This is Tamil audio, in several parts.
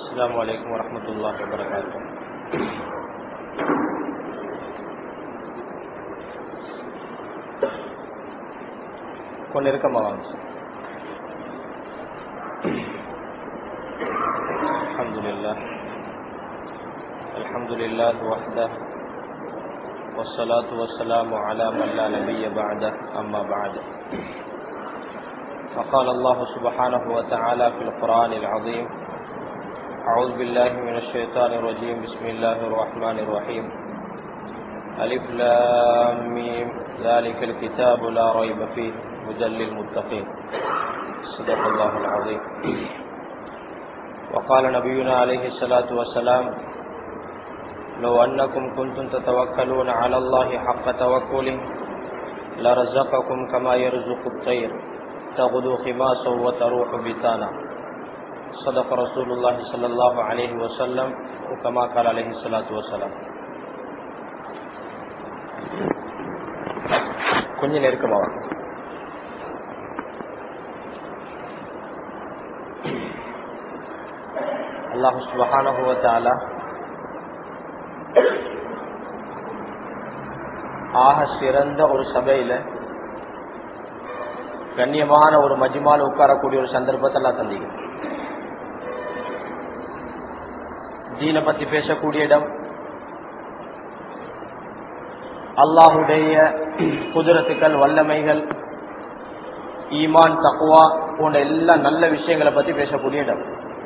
السلام عليكم ورحمة الله وبركاته கொஞ்சம் இருக்கமா வாங்க الحمد لله الحمد لله وحده والصلاة والسلام على من لا نبي بعده أما بعد فقال الله سبحانه وتعالى في القرآن العظيم أعوذ بالله من الشيطان الرجيم بسم الله الرحمن الرحيم ألف لام ميم ذلك الكتاب لا ريب فيه هدى للمتقين صدق الله العظيم وقال نبينا عليه الصلاة والسلام لو أنكم كنتم تتوكلون على الله حق توكله لرزقكم كما يرزق الطير تغدو خماسا وتروح بتانا صدق رسول الله صلى الله عليه وسلم وكما قال عليه الصلاة والسلام கொஞ்சம் நெருக்கமா வாங்க அல்லாஹு சுபஹானஹு வ தஆலா ஆக சிறந்த ஒரு சபையில கண்ணியமான ஒரு மஜ்மால உட்காரக்கூடிய ஒரு சந்தர்ப்பத்தை எல்லாம் தந்தீங்க தீனை பத்தி பேசக்கூடிய இடம் அல்லாஹுடைய குதிரத்துக்கள் வல்லமைகள் ஈமான் தக்குவா போன்ற எல்லா நல்ல விஷயங்களை பத்தி பேசக்கூடிய இடம்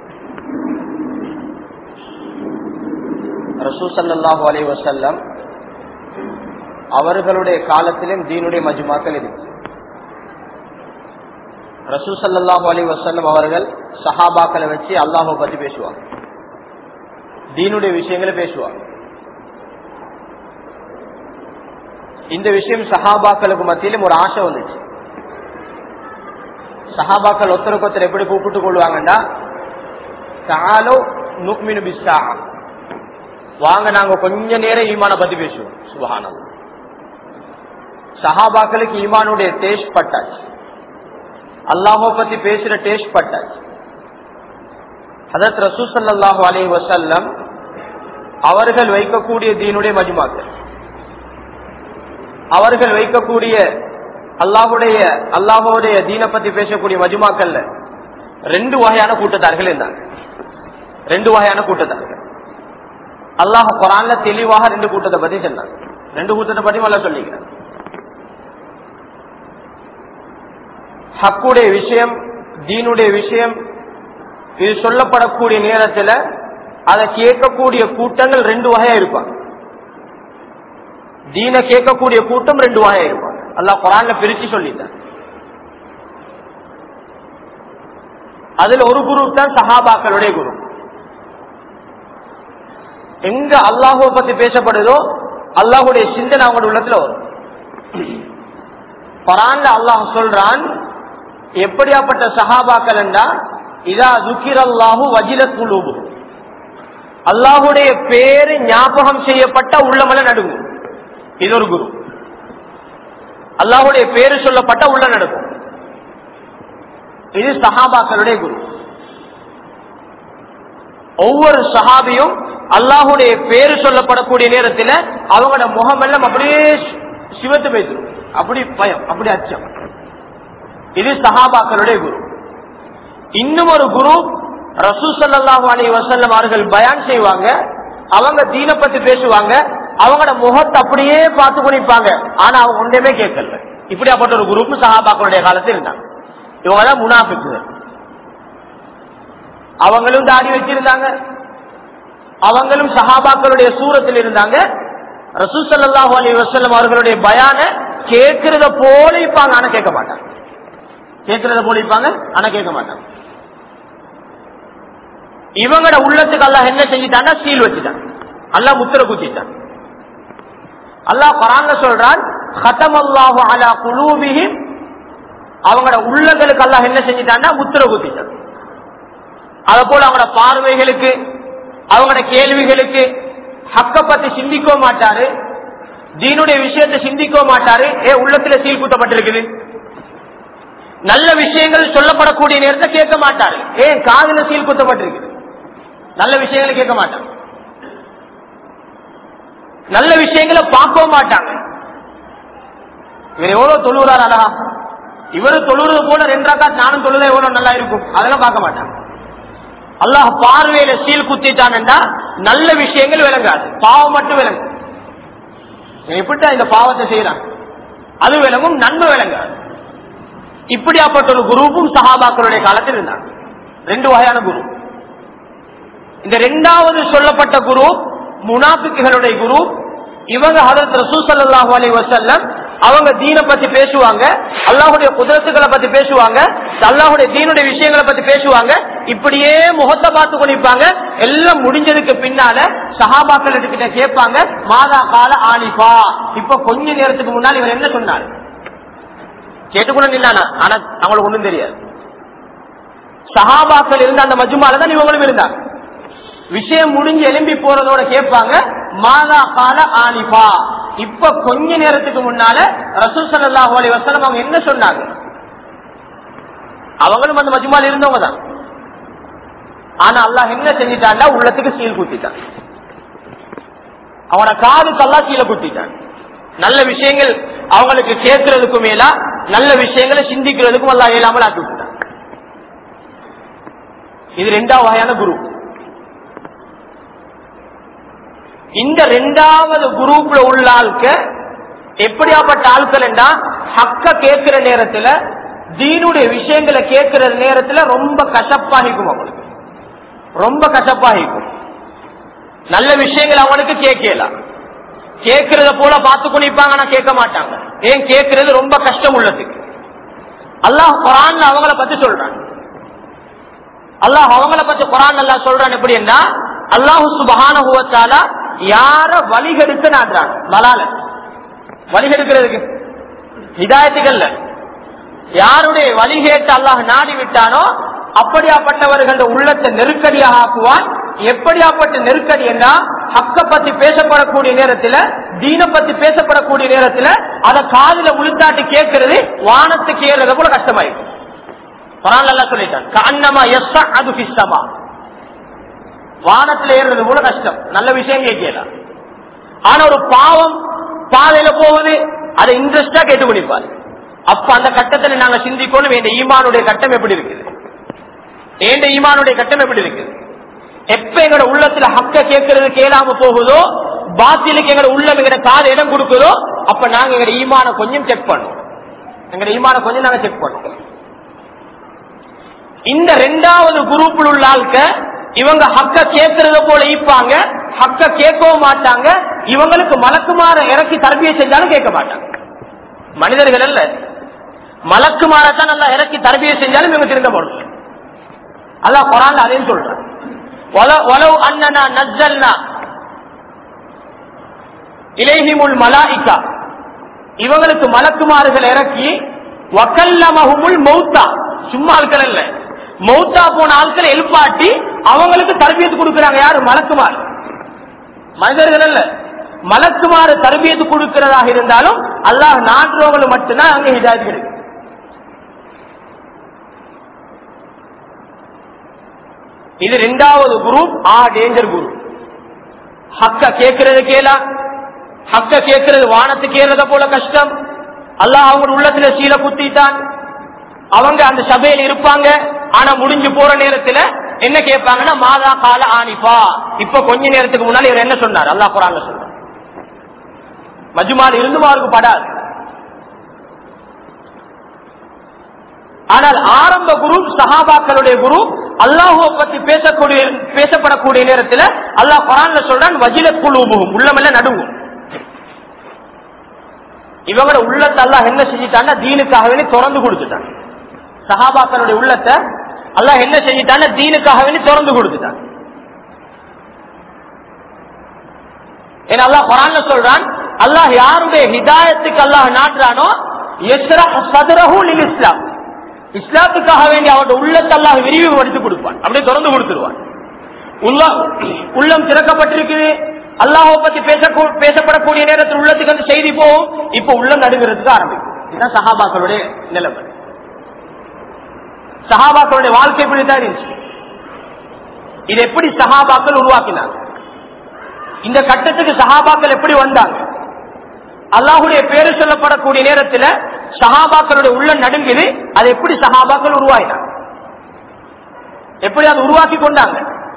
ரசூசல்லாஹு அலை வசல்லம் அவர்களுடைய காலத்திலும் தீனுடைய மஜ்மாக்கள் இருக்கு ரசூசல்லாஹு அலி வசல்லம் அவர்கள் சஹாபாக்களை வச்சு அல்லாஹை பத்தி பேசுவாங்க தீனுடைய விஷயங்களை பேசுவாங்க இந்த விஷயம் சஹாபாக்களுக்கு மத்தியிலும் ஒரு ஆசை வந்துச்சு சஹாபாக்கள் ஒருத்தருக்கு ஒருத்தர் எப்படி கூப்பிட்டு கொள்வாங்கன்னா காலோ நுக்மினு பிஸ்ஸா வாங்க நாங்க கொஞ்ச நேரம் ஈமான பத்தி பேசுவோம் சுபஹானம் சஹாபாக்களுக்கு ஈமானுடைய டேஸ்ட் பட்டாச்சு அல்லாஹோ பத்தி பேசுற டேஸ்ட் பட்டாச்சு அதற்கு ரசூசல்லாஹு அலி வசல்லம் அவர்கள் வைக்கக்கூடிய தீனுடைய மஜ்மாக்கள் அவர்கள் வைக்கக்கூடிய அல்லாஹுடைய அல்லாஹுடைய தீனை பத்தி பேசக்கூடிய மஜ்மாக்கள்ல ரெண்டு வகையான கூட்டத்தார்கள் இருந்தாங்க ரெண்டு வகையான கூட்டத்தார்கள் அல்லாஹ் குரான்ல தெளிவாக ரெண்டு கூட்டத்தை பத்தி சொன்னாங்க ரெண்டு கூட்டத்தை பத்தி நல்லா சொல்லிக்கிறேன் ஹக்குடைய விஷயம் தீனுடைய விஷயம் இது சொல்லப்படக்கூடிய நேரத்தில் அதை கேட்கக்கூடிய கூட்டங்கள் ரெண்டு வகையா இருப்பாங்க தீன கேட்கக்கூடிய கூட்டம் ரெண்டு வகையா இருப்பாங்க அல்லாஹ் குரான்ல பிரிச்சு சொல்லிட்டாங்க அதுல ஒரு குரு தான் சஹாபாக்களுடைய குரு எங்க அல்லாஹுவ பத்தி பேசப்படுதோ அல்லாஹுடைய சிந்தனை அவங்களோட உள்ளத்துல வரும் பரான்ல அல்லாஹ் சொல்றான் எப்படியாப்பட்ட சஹாபாக்கள் என்றா இதா துக்கிர் அல்லாஹு வஜில குழுபு அல்லாஹுடைய பேரு ஞாபகம் செய்யப்பட்ட உள்ளமல நடுங்கும் இது ஒரு குரு அல்லாஹுடைய பேரு சொல்லப்பட்ட உள்ள நடுங்கும் இது சஹாபாக்களுடைய குரு ஒவ்வொரு சஹாபியும் அல்லாஹுடைய பேரு சொல்லப்படக்கூடிய நேரத்தில் அவங்களோட முகம் எல்லாம் அப்படியே சிவத்து பேசிடும் அப்படி பயம் அப்படி அச்சம் இது சஹாபாக்களுடைய குரு இன்னும் ஒரு குரு ரசூசல்லாஹு அலி வசல்லம் அவர்கள் பயான் செய்வாங்க அவங்க தீன பத்தி பேசுவாங்க அவங்களோட முகத்தை அப்படியே பார்த்து கொண்டிருப்பாங்க ஆனா அவங்க ஒன்றுமே கேட்கல இப்படியாப்பட்ட ஒரு குரூப் சஹாபாக்களுடைய காலத்தில் இருந்தாங்க இவங்க தான் முனாஃபிக்கு அவங்களும் தாடி வச்சிருந்தாங்க அவங்களும் சஹாபாக்களுடைய சூரத்தில் இருந்தாங்க ரசூசல்லாஹு அலி வசல்லம் அவர்களுடைய பயான கேட்கறத போல இருப்பாங்க ஆனா கேட்க மாட்டாங்க கேட்கறத போல இருப்பாங்க ஆனா கேட்க மாட்டாங்க இவங்களோட உள்ளத்துக்கு அல்லாஹ் என்ன செஞ்சிட்டான்னா சீல் வச்சுட்டான் அல்லாஹ் முத்திர குத்திட்டான் அல்லாஹ் பராங்க சொல்றான் ஹத்தம் அல்லாஹு அலா குலூபிஹிம் அவங்களோட உள்ளங்களுக்கு அல்லாஹ் என்ன செஞ்சிட்டான்னா முத்திர குத்திட்டான் அத போல அவங்களோட பார்வைகளுக்கு அவங்களோட கேள்விகளுக்கு ஹக்க பத்தி சிந்திக்க மாட்டாரு தீனுடைய விஷயத்தை சிந்திக்க மாட்டாரு ஏ உள்ளத்துல சீல் குத்தப்பட்டிருக்குது நல்ல விஷயங்கள் சொல்லப்படக்கூடிய நேரத்தை கேட்க மாட்டாரு ஏன் காதுல சீல் குத்தப்பட்டிருக்கு நல்ல விஷயங்களை கேட்க மாட்டாங்க நல்ல விஷயங்களை பார்க்கவும் மாட்டாங்க இவர் எவ்வளவு தொழுகிறார் அழகா இவரு தொழுறது போல ரெண்டாக்கா நானும் தொழுத எவ்வளவு நல்லா இருக்கும் அதெல்லாம் பார்க்க மாட்டாங்க அல்லாஹ் பார்வையில சீல் குத்திட்டான்டா நல்ல விஷயங்கள் விளங்காது பாவம் மட்டும் விளங்கும் இவன் எப்படித்தான் இந்த பாவத்தை செய்யறான் அது விளங்கும் நன்மை விளங்காது இப்படியாப்பட்ட ஒரு குரூப்பும் சஹாபாக்களுடைய காலத்தில் இருந்தாங்க ரெண்டு வகையான குரு இந்த ரெண்டாவது சொல்லப்பட்ட குரு முனாபிக்குகளுடைய குரு இவங்க ஹதரத் ரசூ சல்லாஹூ அலி வசல்லம் அவங்க தீன பத்தி பேசுவாங்க அல்லாஹுடைய குதிரத்துக்களை பத்தி பேசுவாங்க அல்லாஹுடைய தீனுடைய விஷயங்களை பத்தி பேசுவாங்க இப்படியே முகத்தை பார்த்து கொண்டிருப்பாங்க எல்லாம் முடிஞ்சதுக்கு பின்னால சஹாபாக்கள் கிட்ட கேட்பாங்க மாதா கால ஆலிஃபா இப்ப கொஞ்ச நேரத்துக்கு முன்னால் இவர் என்ன சொன்னார் கேட்டுக்கூட நில்லானா ஆனா அவங்களுக்கு ஒண்ணும் தெரியாது சஹாபாக்கள் இருந்த அந்த மஜுமால தான் இவங்களும் இருந்தாங்க விஷயம் முடிஞ்சு எலும்பி போறதோட கேட்பாங்க மாதா கால ஆலிஃபா இப்ப கொஞ்ச நேரத்துக்கு முன்னால ரசூல் சல்லாஹூ அலி வசலம் அவங்க என்ன சொன்னாங்க அவங்களும் அந்த மஜுமால இருந்தவங்க தான் ஆனா அல்லாஹ் என்ன செஞ்சிட்டான்னா உள்ளத்துக்கு சீல் குத்திட்டான் அவனோட காதுக்கு அல்லா சீல குத்திட்டான் நல்ல விஷயங்கள் அவங்களுக்கு கேட்கறதுக்கும் மேலா நல்ல விஷயங்களை சிந்திக்கிறதுக்கும் அல்லா இயலாமல் ஆக்கி விட்டுட்டான் இது ரெண்டாவது வகையான குரு இந்த ரெண்டாவது குரூப்ல உள்ள ஆட்க எப்படியாப்பட்ட ஆட்கள் என்றா ஹக்க கேட்கிற நேரத்துல தீனுடைய விஷயங்களை கேட்கிற நேரத்துல ரொம்ப கசப்பாகிக்கும் அவங்களுக்கு ரொம்ப கசப்பாகிக்கும் நல்ல விஷயங்கள் அவனுக்கு கேட்கலாம் கேட்கறத போல பார்த்து கொண்டிருப்பாங்க ஆனா கேட்க மாட்டாங்க ஏன் கேட்கறது ரொம்ப கஷ்டம் உள்ளதுக்கு அல்லாஹ் குரான் அவங்கள பத்தி சொல்றான் அல்லாஹ் அவங்கள பத்தி குரான் அல்லா சொல்றான் எப்படின்னா அல்லாஹு சுபகான யார வழிகெடுக்க நாடுறான் மலால வழிகெடுக்கிறதுக்கு ஹிதாயத்துகள்ல யாருடைய வழிகேட்டு அல்லாஹ் நாடி விட்டானோ அப்படியாப்பட்டவர்கள் உள்ளத்தை நெருக்கடியாக ஆக்குவான் எப்படியாப்பட்ட நெருக்கடி என்ன ஹக்க பத்தி பேசப்படக்கூடிய நேரத்துல தீன பத்தி பேசப்படக்கூடிய நேரத்துல அத காதுல உளுத்தாட்டி கேட்கறது வானத்துக்கு ஏறுறத போல கஷ்டமாயிருக்கும் குரான் சொல்லிட்டான் கண்ணமா எஸ் அது பிஸ்தமா வானத்துல ஏறுறது கூட கஷ்டம் நல்ல விஷயம் கேட்கலாம் ஆனா ஒரு பாவம் பாதையில போவது அதை இன்ட்ரெஸ்டா கேட்டு முடிப்பார் அப்ப அந்த கட்டத்துல நாங்க சிந்திக்கணும் என் ஈமானுடைய கட்டம் எப்படி இருக்குது என் ஈமானுடைய கட்டம் எப்படி இருக்குது எப்ப எங்களோட உள்ளத்துல ஹக்க கேட்கறது கேளாம போகுதோ பாத்திலுக்கு எங்களோட உள்ளம் எங்கட கால இடம் கொடுக்குதோ அப்ப நாங்க எங்க ஈமான கொஞ்சம் செக் பண்ணுவோம் எங்க ஈமான கொஞ்சம் நாங்க செக் பண்ணுவோம் இந்த ரெண்டாவது குரூப்பில் உள்ள ஆட்க இவங்க ஹக்க கேட்கறத போல ஈப்பாங்க ஹக்க கேட்கவும் மாட்டாங்க இவங்களுக்கு மலக்குமார இறக்கி தரபியை செஞ்சாலும் கேட்க மாட்டாங்க மனிதர்கள் அல்ல மலக்குமாரத்தான் நல்லா இறக்கி தரபியை செஞ்சாலும் இவங்க திருந்த போடுறது அல்லாஹ் குரான் அதையும் சொல்றான் ஒலவு அண்ணனா நஜல்னா இலேஹிமுல் மலாயிக்கா இவங்களுக்கு மலக்குமாறுகள் இறக்கி வக்கல்லமகுமுல் மௌத்தா சும்மா ஆட்கள் இல்ல மௌத்தா போன ஆட்களை எழுப்பாட்டி அவங்களுக்கு தரபியத்து கொடுக்கிறாங்க யாரு மலக்குமார் மனிதர்கள் அல்ல மலக்குமாறு தரபியத்து கொடுக்கிறதாக இருந்தாலும் அல்லாஹ் நாட்டுறவங்களுக்கு மட்டும்தான் அங்க ஹிதாயத்து கிடைக்கும் இது ரெண்டாவது குரூப் ஆ டேஞ்சர் குரூப் ஹக்க கேட்கறது கேளா ஹக்க கேட்கறது வானத்துக்கு ஏறத போல கஷ்டம் அல்லாஹ் அவங்க உள்ளத்துல சீல குத்திட்டான் அவங்க அந்த சபையில் இருப்பாங்க ஆனா முடிஞ்சு போற நேரத்துல என்ன கேட்பாங்கன்னா மாதா கால ஆனிப்பா இப்ப கொஞ்ச நேரத்துக்கு முன்னாடி இவர் என்ன சொன்னார் அல்லாஹ் குரான் சொன்னார் மஜுமால் இருந்தும் அவருக்கு படாது ஆனால் ஆரம்ப குரு சஹாபாக்களுடைய குரு அல்லாஹுவ பத்தி பேசக்கூடிய பேசப்படக்கூடிய நேரத்தில் அல்லாஹ் குரான்ல சொல்றான் வஜில குழுவும் உள்ளமெல்லாம் நடுவும் இவங்களோட உள்ளத்தை அல்லாஹ் என்ன செஞ்சிட்டான்னா தீனுக்காகவே திறந்து கொடுத்துட்டான் சஹாபாக்களுடைய உள்ளத்தை அல்லாஹ் என்ன செஞ்சிட்டான்னா தீனுக்காகவே திறந்து கொடுத்துட்டான் ஏன்னா அல்லாஹ் குரான்ல சொல்றான் அல்லாஹ் யாருடைய ஹிதாயத்துக்கு அல்லாஹ் நாட்டுறானோ இஸ்லாம் இஸ்லாத்துக்காக வேண்டி அவருடைய உள்ளத்தை அல்லாஹ் விரிவுபடுத்தி கொடுப்பான் அப்படியே திறந்து கொடுத்துருவான் உள்ளம் திறக்கப்பட்டிருக்குது அல்லாஹை பத்தி பேச பேசப்படக்கூடிய நேரத்தில் உள்ளத்துக்கு அந்த செய்தி போகும் இப்ப உள்ளம் நடுங்கிறதுக்கு ஆரம்பிக்கும் இதுதான் சஹாபாக்களுடைய நிலைமை சஹாபாக்களுடைய வாழ்க்கை இப்படித்தான் இருந்துச்சு இது எப்படி சஹாபாக்கள் உருவாக்கினாங்க இந்த கட்டத்துக்கு சஹாபாக்கள் எப்படி வந்தாங்க அல்லாஹுடைய பேரு சொல்லப்படக்கூடிய நேரத்தில் சஹாபாக்களுடைய உள்ள நடுங்குது அது எப்படி சஹாபாக்கள் உருவாயினாங்க எப்படி அதை உருவாக்கி கொண்டாங்க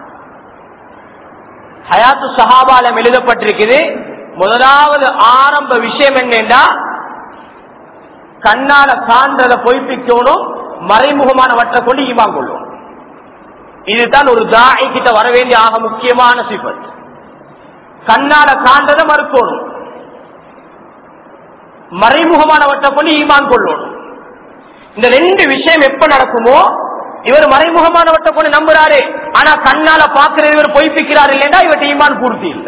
ஹயாத்து சஹாபாலம் எழுதப்பட்டிருக்குது முதலாவது ஆரம்ப விஷயம் என்னன்னா கண்ணால காண்றதை பொய்ப்பிக்கணும் மறைமுகமானவற்றை கொண்டு ஈமான் கொள்ளும் இதுதான் ஒரு தாய் கிட்ட வர வேண்டிய ஆக முக்கியமான சிபத் கண்ணால காண்றதை மறுக்கணும் மறைமுகமானவற்றை கொண்டு ஈமான் கொள்ளணும் இந்த ரெண்டு விஷயம் எப்ப நடக்குமோ இவர் மறைமுகமானவற்றை கொண்டு நம்புறாரு ஆனா கண்ணால பாக்குற இவர் பொய்ப்பிக்கிறார் இல்லைன்னா இவர்கிட்ட ஈமான் பூர்த்தி இல்லை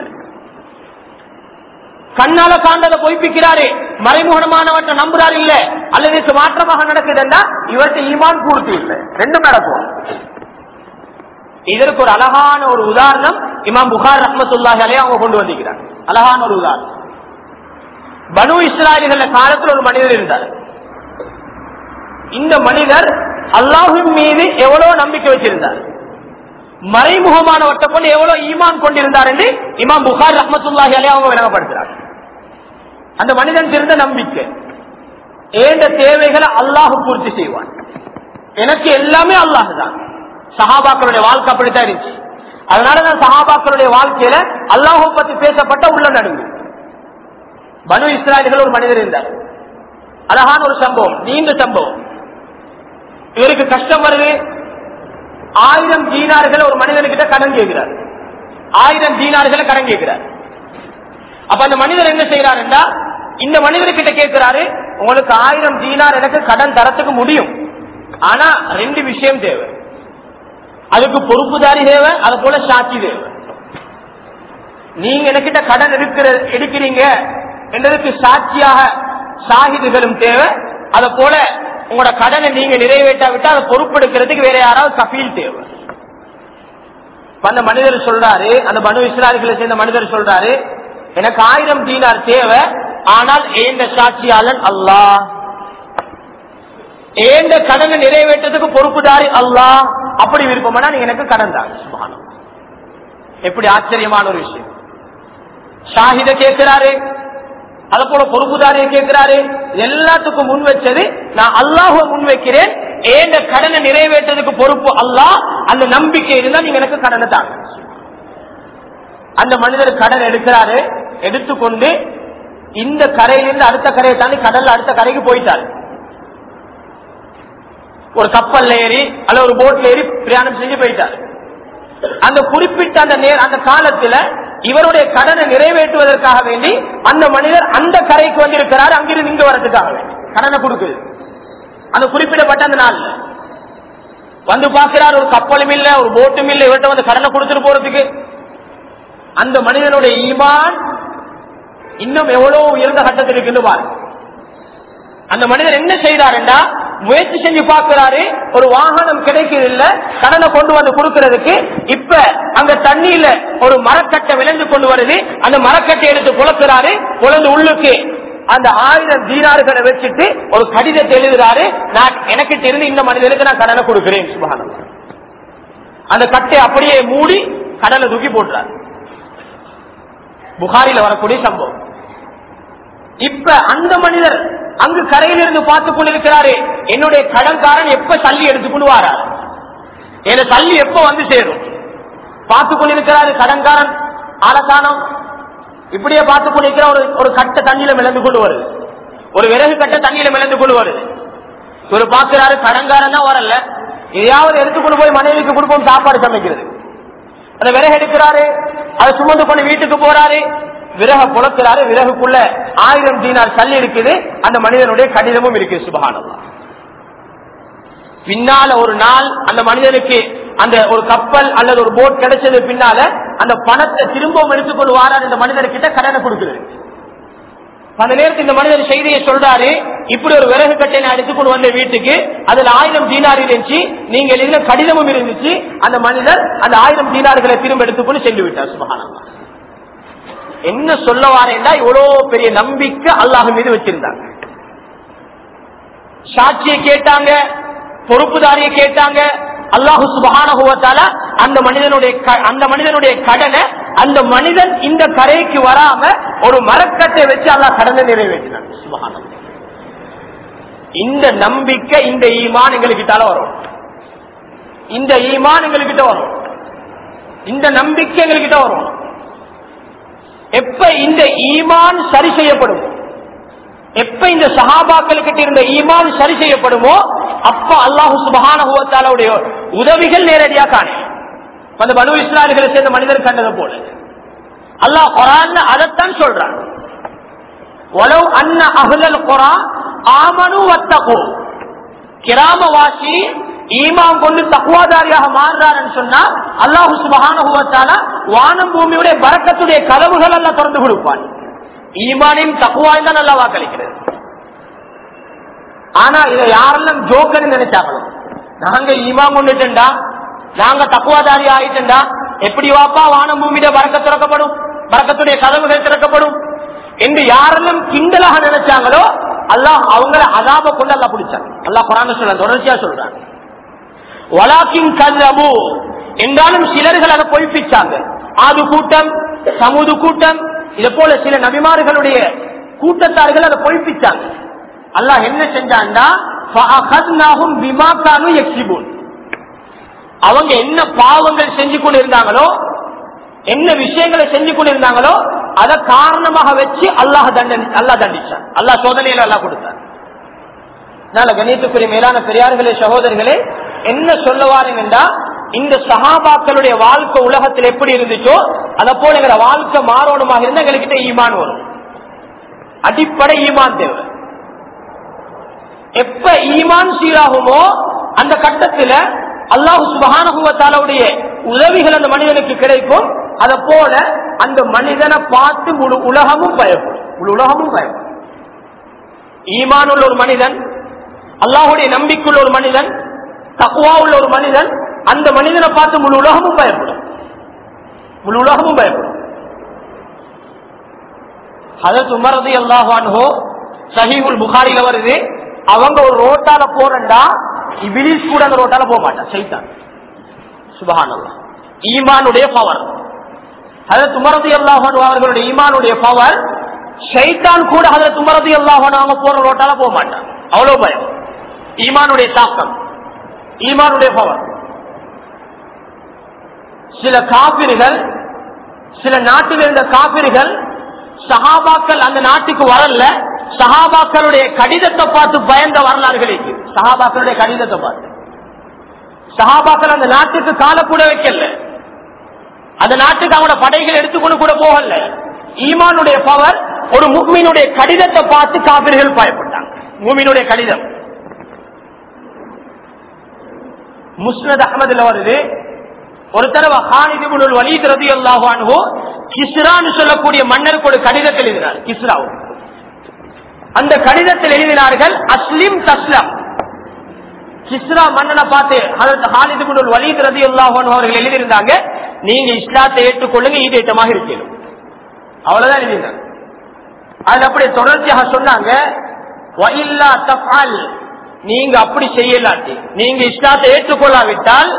கண்ணால காண்டதை பொய்ப்பிக்கிறாரு மறைமுகமானவற்றை நம்புறாரு இல்ல அல்லது இதுக்கு மாற்றமாக நடக்குதுன்னா இவர்கிட்ட ஈமான் பூர்த்தி இல்லை ரெண்டும் நடக்கும் இதற்கு ஒரு அழகான ஒரு உதாரணம் இமாம் புகார் ரஹமத்துல்லாஹாலே அவங்க கொண்டு வந்திருக்கிறார் அழகான ஒரு உதாரணம் பனு இஸ்ராயல்கள காலத்தில் ஒரு மனிதர் இருந்தார் இந்த மனிதர் அல்லாஹின் மீது எவ்வளவு நம்பிக்கை வச்சிருந்தார் மறைமுகமானவற்றை கொண்டு எவ்வளவு ஈமான் கொண்டிருந்தார் என்று இமாம் புகார் ரஹமத்துல்லாஹி அலே அவங்க விளங்கப்படுத்துறார் அந்த மனிதன் இருந்த நம்பிக்கை ஏண்ட தேவைகளை அல்லாஹ் பூர்த்தி செய்வான் எனக்கு எல்லாமே அல்லாஹ் தான் சஹாபாக்களுடைய வாழ்க்கை அப்படித்தான் இருந்துச்சு அதனாலதான் சஹாபாக்களுடைய வாழ்க்கையில அல்லாஹை பத்தி பேசப்பட்ட உள்ள நடுங்கு பனு இஸ்ராயல்கள் ஒரு மனிதர் இருந்தார் அழகான ஒரு சம்பவம் நீண்ட சம்பவம் இவருக்கு கஷ்டம் வருது ஆயிரம் தீனார்கள் ஒரு மனிதனுக்கிட்ட கடன் கேட்கிறார் ஆயிரம் தீனார்களை கடன் கேட்கிறார் அப்ப அந்த மனிதர் என்ன செய்யறாருன்னா இந்த மனிதர்கிட்ட கேட்கிறாரு உங்களுக்கு ஆயிரம் தீனார் எனக்கு கடன் தரத்துக்கு முடியும் ஆனா ரெண்டு விஷயம் தேவை அதுக்கு பொறுப்புதாரி தேவை அது போல சாட்சி தேவை நீங்க எனக்கிட்ட கடன் எடுக்கிற எடுக்கிறீங்க என்றதுக்கு சாட்சியாக சாகிதுகளும் தேவை அதை போல உங்களோட கடனை நீங்க நிறைவேற்றாவிட்டா அதை பொறுப்பெடுக்கிறதுக்கு வேற யாராவது கபீல் தேவை அந்த மனிதர் சொல்றாரு அந்த மனு இஸ்லாமிகளை சேர்ந்த மனிதர் சொல்றாரு எனக்கு ஆயிரம் தீனார் தேவை ஆனால் ஏந்த சாட்சியாளன் அல்லாஹ் ஏந்த கடனை நிறைவேற்றதுக்கு பொறுப்புதாரி அல்லாஹ் அப்படி விருப்பம்னா நீங்க எனக்கு கடன் தாங்க சுபானம் எப்படி ஆச்சரியமான ஒரு விஷயம் ஷாஹித கேட்கிறாரு அத போல பொறுப்புதாரிய கேட்கிறாரு எல்லாத்துக்கும் முன் வச்சது நான் அல்லாஹுவ முன் வைக்கிறேன் ஏந்த கடனை நிறைவேற்றதுக்கு பொறுப்பு அல்லாஹ் அந்த நம்பிக்கை இருந்தா நீங்க எனக்கு கடனை தாங்க அந்த மனிதர் கடன் எடுக்கிறாரு எடுத்துக்கொண்டு இந்த கரையிலிருந்து அடுத்த கரையை தாண்டி கடல்ல அடுத்த கரைக்கு போயிட்டாரு ஒரு கப்பல்ல ஏறி அல்ல ஒரு போட்ல ஏறி பிரயாணம் செஞ்சு போயிட்டாரு அந்த குறிப்பிட்ட அந்த நேர அந்த காலத்துல இவருடைய கடனை நிறைவேற்றுவதற்காக வேண்டி அந்த மனிதர் அந்த கரைக்கு வந்திருக்கிறார் அங்கிருந்து இங்க வரதுக்காக வேண்டி கடனை கொடுக்குது அந்த குறிப்பிடப்பட்ட அந்த நாள்ல வந்து பார்க்கிறார் ஒரு கப்பலும் இல்ல ஒரு போட்டும் இல்ல இவர்கிட்ட வந்து கடனை கொடுத்துட்டு போறதுக்கு அந்த மனிதனுடைய ஈமான் இன்னும் எவ்வளவு உயர்ந்த கட்டத்தில் இருக்குன்னு பாருங்க அந்த மனிதர் என்ன செய்தாருண்டா முயற்சி செஞ்சு பார்க்கிறாரு ஒரு வாகனம் கிடைக்கிறது இல்ல கடனை கொண்டு வந்து கொடுக்கறதுக்கு இப்ப அங்க தண்ணியில ஒரு மரக்கட்டை விளைஞ்சு கொண்டு வருது அந்த மரக்கட்டை எடுத்து குழக்கிறாரு குழந்து உள்ளுக்கு அந்த ஆயிரம் தீனார்களை வச்சுட்டு ஒரு கடிதத்தை எழுதுறாரு நான் எனக்கு தெரிந்து இந்த மனிதனுக்கு நான் கடனை கொடுக்கிறேன் சுபானம் அந்த கட்டை அப்படியே மூடி கடலை தூக்கி போட்டுறாரு புகாரில வரக்கூடிய சம்பவம் இப்ப அந்த மனிதர் அங்கு கரையில் இருந்து பார்த்து கொண்டிருக்கிறாரு என்னுடைய கடன்காரன் எப்ப சல்லி எடுத்துக்கொண்டு வாரார் என சல்லி எப்ப வந்து சேரும் பார்த்து கொண்டிருக்கிறாரு கடன்காரன் ஆலக்கானம் இப்படியே பார்த்து கொண்டிருக்கிற ஒரு ஒரு கட்ட தண்ணியில மிளந்து கொண்டு வருது ஒரு விறகு கட்ட தண்ணியில மிளந்து கொண்டு வருது இவர் பார்க்கிறாரு கடன்காரன் தான் வரல எதையாவது எடுத்துக்கொண்டு போய் மனைவிக்கு கொடுப்போம் சாப்பாடு சமைக்கிறது அந்த விறகு எடுக்கிறாரு அதை சுமந்து கொண்டு வீட்டுக்கு போறாரு விறக புலக்கிறாரு விறகுக்குள்ள ஆயிரம் தீனார் கல் இருக்குது அந்த மனிதனுடைய கடிதமும் இருக்கு சுபகானந்தா பின்னால ஒரு நாள் அந்த மனிதனுக்கு அந்த ஒரு கப்பல் அல்லது ஒரு போட் கிடைச்சது பின்னால அந்த பணத்தை திரும்பவும் எடுத்துக்கொண்டு வாரார் இந்த மனிதர்கிட்ட கடனை கொடுக்குது அந்த நேரத்தில் இந்த மனிதர் செய்தியை சொல்றாரு இப்படி ஒரு விறகு கட்டை நான் எடுத்துக்கொண்டு வந்த வீட்டுக்கு அதுல ஆயிரம் தீனார் இருந்துச்சு நீங்க எழுதின கடிதமும் இருந்துச்சு அந்த மனிதர் அந்த ஆயிரம் தீனார்களை திரும்ப எடுத்துக்கொண்டு சென்று விட்டார் சுபகானந்தா என்ன சொல்ல வாரேன்டா இவ்வளவு பெரிய நம்பிக்கை அல்லாஹ் மீது வச்சிருந்தாங்க சாட்சியை கேட்டாங்க பொறுப்புதாரியை கேட்டாங்க அல்லாஹு சுபகானகுவத்தால அந்த மனிதனுடைய க- அந்த மனிதனுடைய கடனை அந்த மனிதன் இந்த கரைக்கு வராம ஒரு மரக்கட்டை வச்சு அல்லாஹ் கடனை நிறைவேற்றினான் சுபஹானல்லாஹ். இந்த நம்பிக்கை இந்த ஈமான் எங்களுக்கிட்டால வரும் இந்த ஈமான் எங்ககிட்ட வரும் இந்த நம்பிக்கை எங்ககிட்ட வரும் எப்ப இந்த ஈமான் சரி செய்யப்படும் எப்ப இந்த சஹாபாக்கள் இருந்த ஈமான் சரி செய்யப்படுமோ அப்ப அல்லாஹு சுபஹானுடைய உதவிகள் நேரடியா காண அந்த பனு இஸ்லாமிகளை சேர்ந்த மனிதர் கண்டது போல அல்லாஹ் குரான் அதைத்தான் சொல்றான் ஒலவ் அன்ன அஹ்லல் குரான் ஆமனு வத்தகோ கிராமவாசி ஈமான் கொண்டு தக்குவாதாரியாக மாறுறாருன்னு சொன்னா அல்லாஹு சுபஹானுவத்தால வானம் பூமியுடைய பறக்கத்துடைய கதவுகள் எல்லாம் திறந்து கொடுப்பான் ஈமானின் தக்குவாய் தான் நல்லா வாக்களிக்கிறது ஆனா இதை யாரெல்லாம் ஜோக்கன்னு நினைச்சாங்களோ நாங்க ஈமான் கொண்டுட்டா நாங்க தக்குவாதாரி ஆயிட்டா எப்படி வாப்பா வானம் பூமியிட பறக்க திறக்கப்படும் பறக்கத்துடைய கதவுகள் திறக்கப்படும் என்று யாரெல்லாம் கிண்டலாக நினைச்சாங்களோ அல்லாஹ் அவங்கள அதாப கொண்டு அல்லா பிடிச்சாங்க அல்லாஹ் குரான் சொல்ற தொடர்ச்சியா சொல்றாங்க வலாக்கின் கல்லபு என்றாலும் சிலர்கள் அதை பொய்ப்பிச்சாங்க ஆது கூட்டம் சமுது கூட்டம் இது போல சில நபிமார்களுடைய கூட்டத்தார்கள் அதை பொய்ப்பிச்சாங்க அல்லாஹ் என்ன செஞ்சான்டா فَأَخَذْنَاهُمْ بِمَا كَانُوا يَكْسِبُونَ. அவங்க என்ன பாவங்கள் செஞ்சு கொண்டு இருந்தாங்களோ என்ன விஷயங்களை செஞ்சு கொண்டு இருந்தாங்களோ அதை காரணமாக வச்சு அல்லாஹ் தண்டனை அல்லாஹ் தண்டிச்சான் அல்லாஹ் சோதனையில அல்லாஹ் கொடுத்தார் அதனால கணியத்துக்குரிய மேலான பெரியார்களே சகோதரர்களே என்ன சொல்ல வாருங்கண்டா இந்த சஹாபாக்களுடைய வாழ்க்கை உலகத்தில் எப்படி இருந்துச்சோ அதை போல எங்கிற வாழ்க்கை மாறணுமாக இருந்தா எங்ககிட்ட ஈமான் வரும் அடிப்படை ஈமான் தேவை எப்ப ஈமான் சீராகுமோ அந்த கட்டத்துல அல்லாஹு சுபகானுடைய உதவிகள் அந்த மனிதனுக்கு கிடைக்கும் அத போல அந்த மனிதனை பார்த்து முழு உலகமும் பயப்படும் முழு உலகமும் பயப்படும் ஈமான் உள்ள ஒரு மனிதன் அல்லாஹுடைய நம்பிக்கையுள்ள ஒரு மனிதன் தக்குவா உள்ள ஒரு மனிதன் அந்த மனிதனை பார்த்து முழு உலகமும் பயப்படும் முழு உலகமும் பயப்படும் அதற்கு உமரது அல்லாஹான்ஹோ சஹீகுல் புகாரில வருது அவங்க ஒரு ரோட்டால போறண்டா இபிலிஸ் கூட அந்த ரோட்டால போக மாட்டான் சைத்தான் சுபஹானல்லா ஈமானுடைய பவர் அதற்கு உமரது அல்லாஹான் அவர்களுடைய ஈமானுடைய பவர் ஷைத்தான் கூட அதற்கு உமரது அல்லாஹான் அவங்க போற ரோட்டால போக மாட்டான் அவ்வளவு பயம் ஈமானுடைய தாக்கம் ஈமானுடைய பவர் சில காப்பிர்கள் சில நாட்டில் இருந்த காப்பிர்கள் சஹாபாக்கள் அந்த நாட்டுக்கு வரல சஹாபாக்களுடைய கடிதத்தை பார்த்து பயந்த வரலாறுகள் இருக்கு சஹாபாக்களுடைய கடிதத்தை பார்த்து சஹாபாக்கள் அந்த நாட்டுக்கு கால கூட வைக்கல அந்த நாட்டுக்கு அவனோட படைகள் எடுத்துக்கொண்டு கூட போகல ஈமானுடைய பவர் ஒரு முக்மீனுடைய கடிதத்தை பார்த்து காபிர்கள் பயப்பட்டாங்க மூமினுடைய கடிதம் முஸ்னத் அகமதுல வருது ஒரு தடவை ஹானிதிபுல் வலீத் ரதி அல்லாஹானோ கிஸ்ரான்னு சொல்லக்கூடிய மன்னருக்கு ஒரு கடிதத்தில் எழுதினார் கிஸ்ராவும் அந்த கடிதத்தில் எழுதினார்கள் அஸ்லிம் தஸ்லம் கிஸ்ரா மன்னனை பார்த்து அதற்கு ஹாலிதுபுல் வலீத் ரதி அல்லாஹான் அவர்கள் எழுதியிருந்தாங்க நீங்க இஸ்லாத்தை ஏற்றுக்கொள்ளுங்க ஈடேற்றமாக இருக்கணும் அவ்வளவுதான் எழுதினாங்க அது அப்படி தொடர்ச்சியாக சொன்னாங்க "வஇல்லா தஃஅல்", நீங்க அப்படி செய்யலாட்டி நீங்க இஸ்லாத்தை ஏற்றுக்கொள்ளாவிட்டால்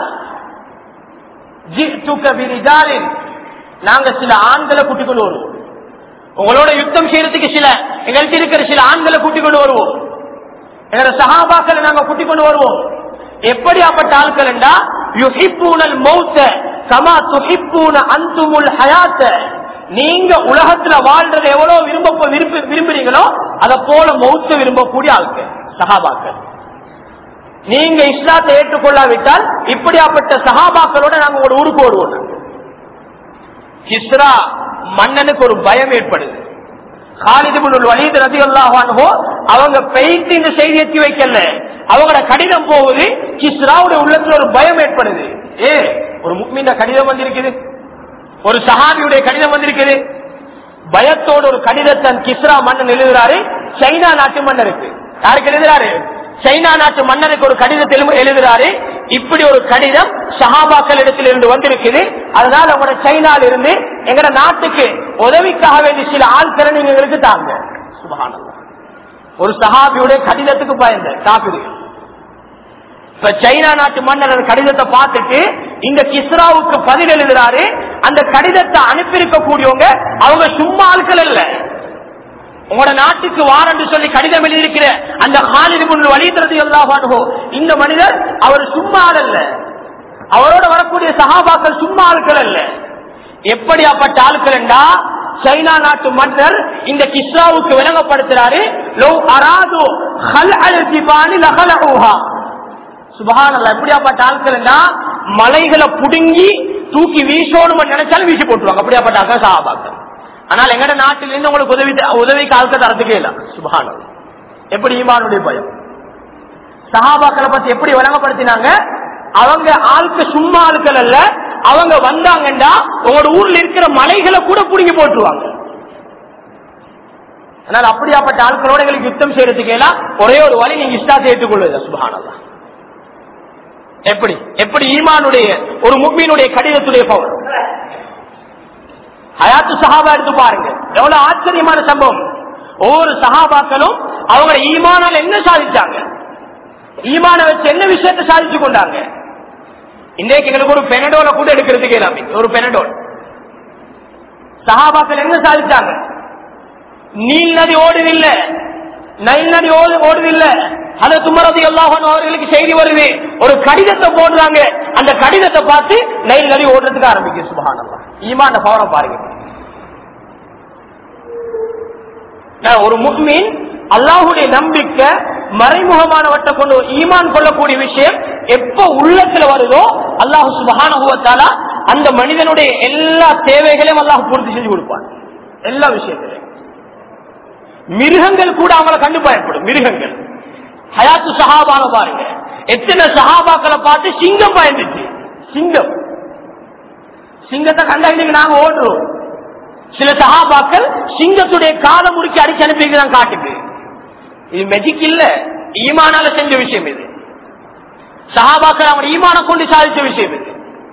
ஜி'துக பிரிஜாலின், நாங்க சில ஆண்களை கூட்டிக் கொண்டு வருவோம் உங்களோட யுத்தம் செய்யறதுக்கு சில எங்கள்கிட்ட இருக்கிற சில ஆண்களை கூட்டிக் கொண்டு வருவோம் எங்களோட சகாபாக்களை நாங்க கூட்டிக் கொண்டு வருவோம் எப்படியாப்பட்ட ஆட்கள் என்றா யுஹிப்பூனல் மௌத்த கமா துஹிப்பூன அந்துமுல் ஹயாத்த நீங்க உலகத்துல வாழ்றதை எவ்வளவு விரும்ப விரும்பி விரும்புறீங்களோ அதை போல மௌத்த விரும்பக்கூடிய ஆட்கள் சகாபாக்கள் நீங்க இஸ்லாத்தை ஏற்றுக்கொள்ளாவிட்டால் இப்படியாப்பட்ட சகாபாக்களோட நாங்க ஒரு ஊருக்கு வருவோம் நாங்க. கிஸ்ரா மன்னனுக்கு ஒரு பயம் ஏற்படுது காலிதுபுல் வலீத் ரதி அல்லாஹானோ அவங்க பெய்து இந்த செய்தி எத்தி வைக்கல அவங்களோட கடிதம் போகுது கிஸ்ராவுடைய உள்ளத்துல ஒரு பயம் ஏற்படுது ஏ ஒரு முக்மீன கடிதம் வந்திருக்குது ஒரு சஹாபியுடைய கடிதம் வந்திருக்குது பயத்தோடு ஒரு கடிதத்தை கிஸ்ரா மன்னன் எழுதுறாரு சைனா நாட்டு மன்னருக்கு யாருக்கு எழுதுறாரு சைனா நாட்டு மன்னருக்கு ஒரு கடிதத்தில் எழுதுறாரு இப்படி ஒரு கடிதம் சஹாபாக்கள் இடத்தில் இருந்து வந்திருக்குது அதனால உங்களோட சைனால இருந்து எங்கட நாட்டுக்கு உதவிக்காக வேண்டிய சில ஆட்களை நீங்க எங்களுக்கு தாங்க சுபஹானல்லாஹ். ஒரு சஹாபியுடைய கடிதத்துக்கு பயந்த காப்பிரு இப்ப சைனா நாட்டு மன்னர் அந்த கடிதத்தை பார்த்துட்டு இந்த கிஸ்ராவுக்கு பதில் எழுதுறாரு அந்த கடிதத்தை அனுப்பியிருக்கக்கூடியவங்க அவங்க சும்மா ஆட்கள் இல்ல உங்களோட நாட்டுக்கு வாரண்டு சொல்லி கடிதம் எழுதியிருக்கிற அந்த ஹாலிது முன் வழித்தறது எல்லாவானோ இந்த மனிதர் அவர் சும்மா ஆள் அல்ல அவரோட வரக்கூடிய சகாபாக்கள் சும்மா ஆட்கள் அல்ல எப்படியாப்பட்ட ஆட்கள் என்றா சைனா நாட்டு மன்னர் இந்த கிஸ்ராவுக்கு விளங்கப்படுத்துறாரு லோ அராது ஹல் அல் ஜிபானி லஹலஹூஹா சுபஹானல்லாஹ் எப்படியாப்பட்ட ஆட்கள்னா மலைகளை புடுங்கி தூக்கி வீசோணும் நினைச்சாலும் வீசி போட்டுருவாங்க அப்படியாப்பட்ட ஆட்கள் சஹாபாக்கள் ஆனால் எங்கட நாட்டில் இருந்து உங்களுக்கு உதவி உதவிக்கு ஆட்கள் தரத்துக்கே இல்ல சுபஹானல்லாஹ் எப்படி ஈமானுடைய பயம் சஹாபாக்களை பத்தி எப்படி விளங்கப்படுத்தினாங்க அவங்க ஆளுக்கு சும்மா ஆட்கள் அல்ல அவங்க வந்தாங்கன்னா உங்களோட ஊர்ல இருக்கிற மலைகளை கூட புடுங்கி போட்டுருவாங்க அதனால அப்படியாப்பட்ட ஆட்களோட எங்களுக்கு யுத்தம் செய்யறதுக்கு எல்லாம் ஒரே ஒரு வழி நீங்க இஷ்டாத்தை ஏற்றுக்கொள்வது சுபஹானல்லா எப்படி எப்படி ஈமானுடைய ஒரு முக்மீனுடைய கடிதத்துடைய பவர் ஹயாத்து சஹாபா எடுத்து பாருங்க எவ்வளவு ஆச்சரியமான சம்பவம் ஒவ்வொரு சஹாபாக்களும் அவங்க ஈமானால் என்ன சாதிச்சாங்க ஈமான வச்சு என்ன விஷயத்தை சாதிச்சு கொண்டாங்க இன்றைக்கு எங்களுக்கு ஒரு பெனடோல கூட எடுக்கிறதுக்கு எல்லாமே ஒரு பெனடோல் சஹாபாக்கள் என்ன சாதிச்சாங்க நீல் நதி ஓடுதில்லை நைல் நதி ஓடு ஓடுதில்லை அது துமரது எல்லாரும் அவர்களுக்கு செய்தி வருது ஒரு கடிதத்தை போடுறாங்க அந்த கடிதத்தை பார்த்து நைல் நதி ஓடுறதுக்கு ஆரம்பிக்கும் சுபகானந்தா ஈமான பவரை பாருங்க நான் ஒரு முக்மீன் அல்லாஹுடைய நம்பிக்கை மறைமுகமானவற்றை கொண்டு ஈமான் கொள்ளக்கூடிய விஷயம் எப்ப உள்ளத்துல வருதோ அல்லாஹு சுபகானுவத்தால அந்த மனிதனுடைய எல்லா தேவைகளையும் அல்லாஹ் பூர்த்தி செஞ்சு கொடுப்பான் எல்லா விஷயத்திலையும் மிருகங்கள் கூட அவங்கள கண்டு பயப்படும் மிருகங்கள் ஹயாத்து சஹாபான பாருங்க எத்தனை சஹாபாக்களை பார்த்து சிங்கம் பயந்துச்சு சிங்கம் சிங்கத்தை கண்டா இன்னைக்கு நாங்க ஓடுறோம் சில சஹாபாக்கள் சிங்கத்துடைய காலம் முடிச்சு அடிச்சு அனுப்பிதான் காட்டுது இது மெஜிக் இல்ல ஈமானால செஞ்ச விஷயம் இது சஹாபாக்கள் அவங்க ஈமான கொண்டு சாதிச்ச விஷயம் இது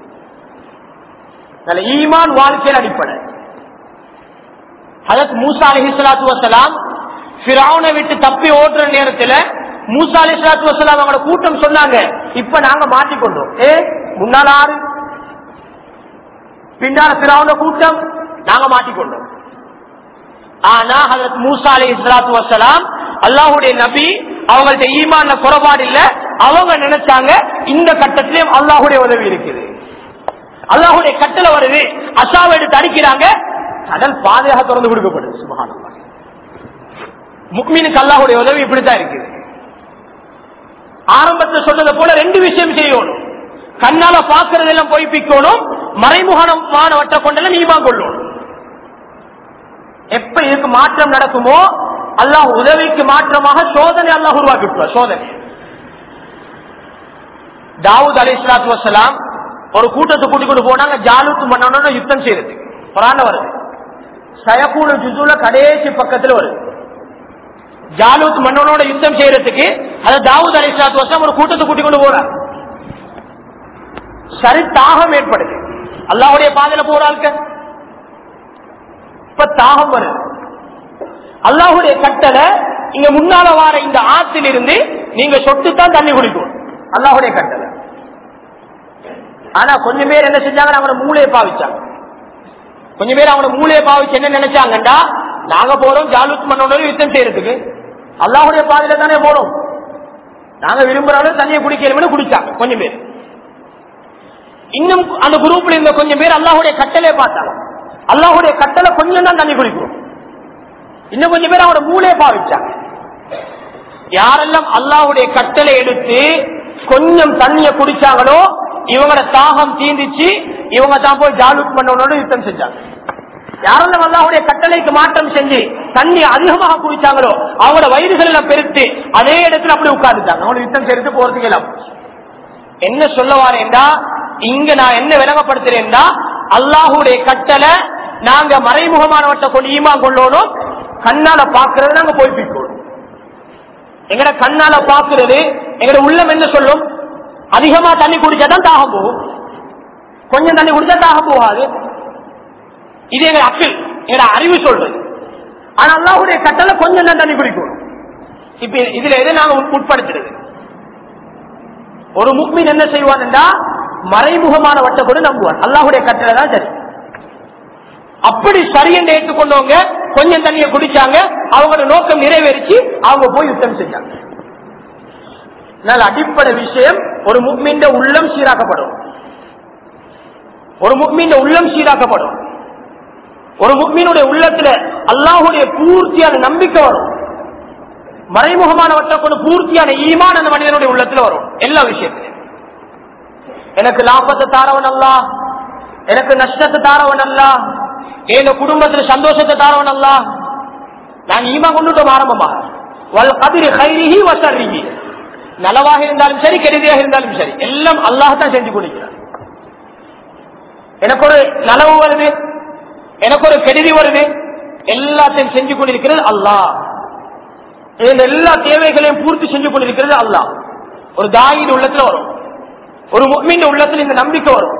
நல்ல ஈமான் வாழ்க்கையில் அடிப்படை அதற்கு மூசா அலி சலாத்து வசலாம் பிராவுனை விட்டு தப்பி ஓடுற நேரத்துல மூசா அலி சலாத்து வசலாம் அவங்களோட கூட்டம் சொன்னாங்க இப்ப நாங்க மாட்டிக்கொண்டோம் ஏ முன்னால ஆறு பின்னால பிராவுன கூட்டம் நாங்க மாட்டிக்கொண்டோம் ஆனா ஹதரத் மூசா அலி இஸ்லாத்து வசலாம் அல்லாஹுடைய நபி அவங்கள்ட்ட ஈமான குறைபாடு இல்ல அவங்க நினைச்சாங்க இந்த கட்டத்திலேயும் அல்லாஹுடைய உதவி இருக்குது அல்லாஹுடைய கட்டளை வருது அசாவை எடுத்து அடிக்கிறாங்க கடல் பாதையாக திறந்து கொடுக்கப்படுது சுபகானம் முக்மீனுக்கு அல்லாஹுடைய உதவி இப்படித்தான் இருக்குது ஆரம்பத்தில் சொன்னது போல ரெண்டு விஷயம் செய்யணும் கண்ணால பாக்குறதெல்லாம் பொய்ப்பிக்கணும் மறைமுகமானவற்றை கொண்டெல்லாம் நீமா கொள்ளணும் எப்ப இதுக்கு மாற்றம் நடக்குமோ அல்லாஹ் உதவிக்கு மாற்றமாக சோதனை அல்லாஹ் உருவாக்கி விட்டுருவார் சோதனை தாவூத் அலி இஸ்லாத்து வசலாம் ஒரு கூட்டத்தை கூட்டிக் கொண்டு போனாங்க ஜாலூத்து மன்னனோட யுத்தம் செய்யறதுக்கு புறான வருது சயக்கூடு ஜுசுல கடைசி பக்கத்துல வருது ஜாலூத் மன்னனோட யுத்தம் செய்யறதுக்கு அது தாவூத் அலி இஸ்லாத்து வசலாம் ஒரு கூட்டத்தை கூட்டிக் கொண்டு போறாங்க சரி தாகம் ஏற்படுது அல்லாஹுடைய பாதையில போறாங்க இப்ப தாகம் வருது அல்லாஹுடைய கட்டளை இங்க முன்னால வார இந்த ஆற்றில் இருந்து நீங்க சொட்டுத்தான் தண்ணி குடிக்கும் அல்லாஹுடைய கட்டளை ஆனா கொஞ்சம் பேர் என்ன செஞ்சாங்க அவங்களோட மூளையை பாவிச்சாங்க கொஞ்சம் பேர் அவங்களோட மூளையை பாவிச்சு என்ன நினைச்சாங்கண்டா நாங்க போறோம் ஜாலுத் மன்னோட யுத்தம் செய்யறதுக்கு அல்லாஹுடைய பாதையில தானே போறோம் நாங்க விரும்புறாலும் தண்ணியை குடிக்கணும்னு குடிச்சாங்க கொஞ்சம் பேர் இன்னும் அந்த குரூப்ல இருந்த கொஞ்சம் பேர் அல்லாஹுடைய கட்டளை பார்த்தாங்க அல்லாஹுடைய கட்டளை கொஞ்சம் தான் தண்ணி குடிக்கும் இன்னும் கொஞ்சம் பேர் அவங்களோட மூளையை பாவிச்சாங்க யாரெல்லாம் அல்லாஹுடைய கட்டளை எடுத்து கொஞ்சம் தண்ணிய குடிச்சாங்களோ இவங்களோட தாகம் தீந்திச்சு இவங்க தான் போய் ஜாலுத் பண்ணவனோட யுத்தம் செஞ்சாங்க யாரெல்லாம் அல்லாஹுடைய கட்டளைக்கு மாற்றம் செஞ்சு தண்ணி அதிகமாக குடிச்சாங்களோ அவங்களோட வயிறுகள் எல்லாம் பெருத்து அதே இடத்துல அப்படி உட்கார்ந்துட்டாங்க அவங்களோட யுத்தம் செய்து போறதுக்கு எல்லாம் என்ன சொல்ல வாரேன்டா இங்க நான் என்ன விளங்கப்படுத்துறேன்டா அல்லாஹுடைய கட்டளை நாங்க மறைமுகமானவற்றை கொண்டு ஈமா கொள்ளணும் கண்ணால பாக்குறது நாங்க போய்ப்பிக்கணும் எங்கட கண்ணால பாக்குறது எங்கட உள்ளம் என்ன சொல்லும் அதிகமா தண்ணி குடிச்சாதான் தாகம் போகும் கொஞ்சம் தண்ணி குடிச்சா தாகம் போகாது இது எங்க அப்பில் எங்கட அறிவு சொல்றது ஆனா அல்லாஹுடைய கட்டளை கொஞ்சம் தான் தண்ணி குடிக்கணும் இப்ப இதுல எதை நாங்க உட்படுத்துறது ஒரு முக்மின் என்ன செய்வான்டா மறைமுகமான வட்ட கூட நம்புவான் அல்லாஹுடைய கட்டளை தான் சரி அப்படி சரி என்று ஏற்றுக்கொண்டவங்க கொஞ்சம் தண்ணியை குடிச்சாங்க அவங்களோட நோக்கம் நிறைவேறிச்சு அவங்க போய் யுத்தம் செஞ்சாங்க அதனால அடிப்படை விஷயம் ஒரு முக்மீண்ட உள்ளம் சீராக்கப்படும் ஒரு முக்மீண்ட உள்ளம் சீராக்கப்படும் ஒரு முக்மீனுடைய உள்ளத்துல அல்லாஹுடைய பூர்த்தியான நம்பிக்கை வரும் மறைமுகமானவற்றை கொண்டு பூர்த்தியான ஈமான் அந்த மனிதனுடைய உள்ளத்துல வரும் எல்லா விஷயத்திலும் எனக்கு லாபத்தை தாரவன் அல்ல எனக்கு நஷ்டத்தை தாரவன் அல்ல எங்க குடும்பத்துல சந்தோஷத்தை தாரவன் அல்ல நான் ஈமா கொண்டுட்டோம் ஆரம்பமாக வல் கதிரி ஹைரிஹி வசரிஹி நலவாக இருந்தாலும் சரி கெடுதியாக இருந்தாலும் சரி எல்லாம் அல்லாஹ் தான் செஞ்சு கொடுக்கிறார் எனக்கு ஒரு நலவு வருது எனக்கு ஒரு கெடுதி வருது எல்லாத்தையும் செஞ்சு கொண்டிருக்கிறது அல்லாஹ் இந்த எல்லா தேவைகளையும் பூர்த்தி செஞ்சு கொண்டிருக்கிறது அல்லாஹ் ஒரு தாயின் உள்ளத்துல வரும் ஒரு முக்மீன் உள்ளத்தில் இந்த நம்பிக்கை வரும்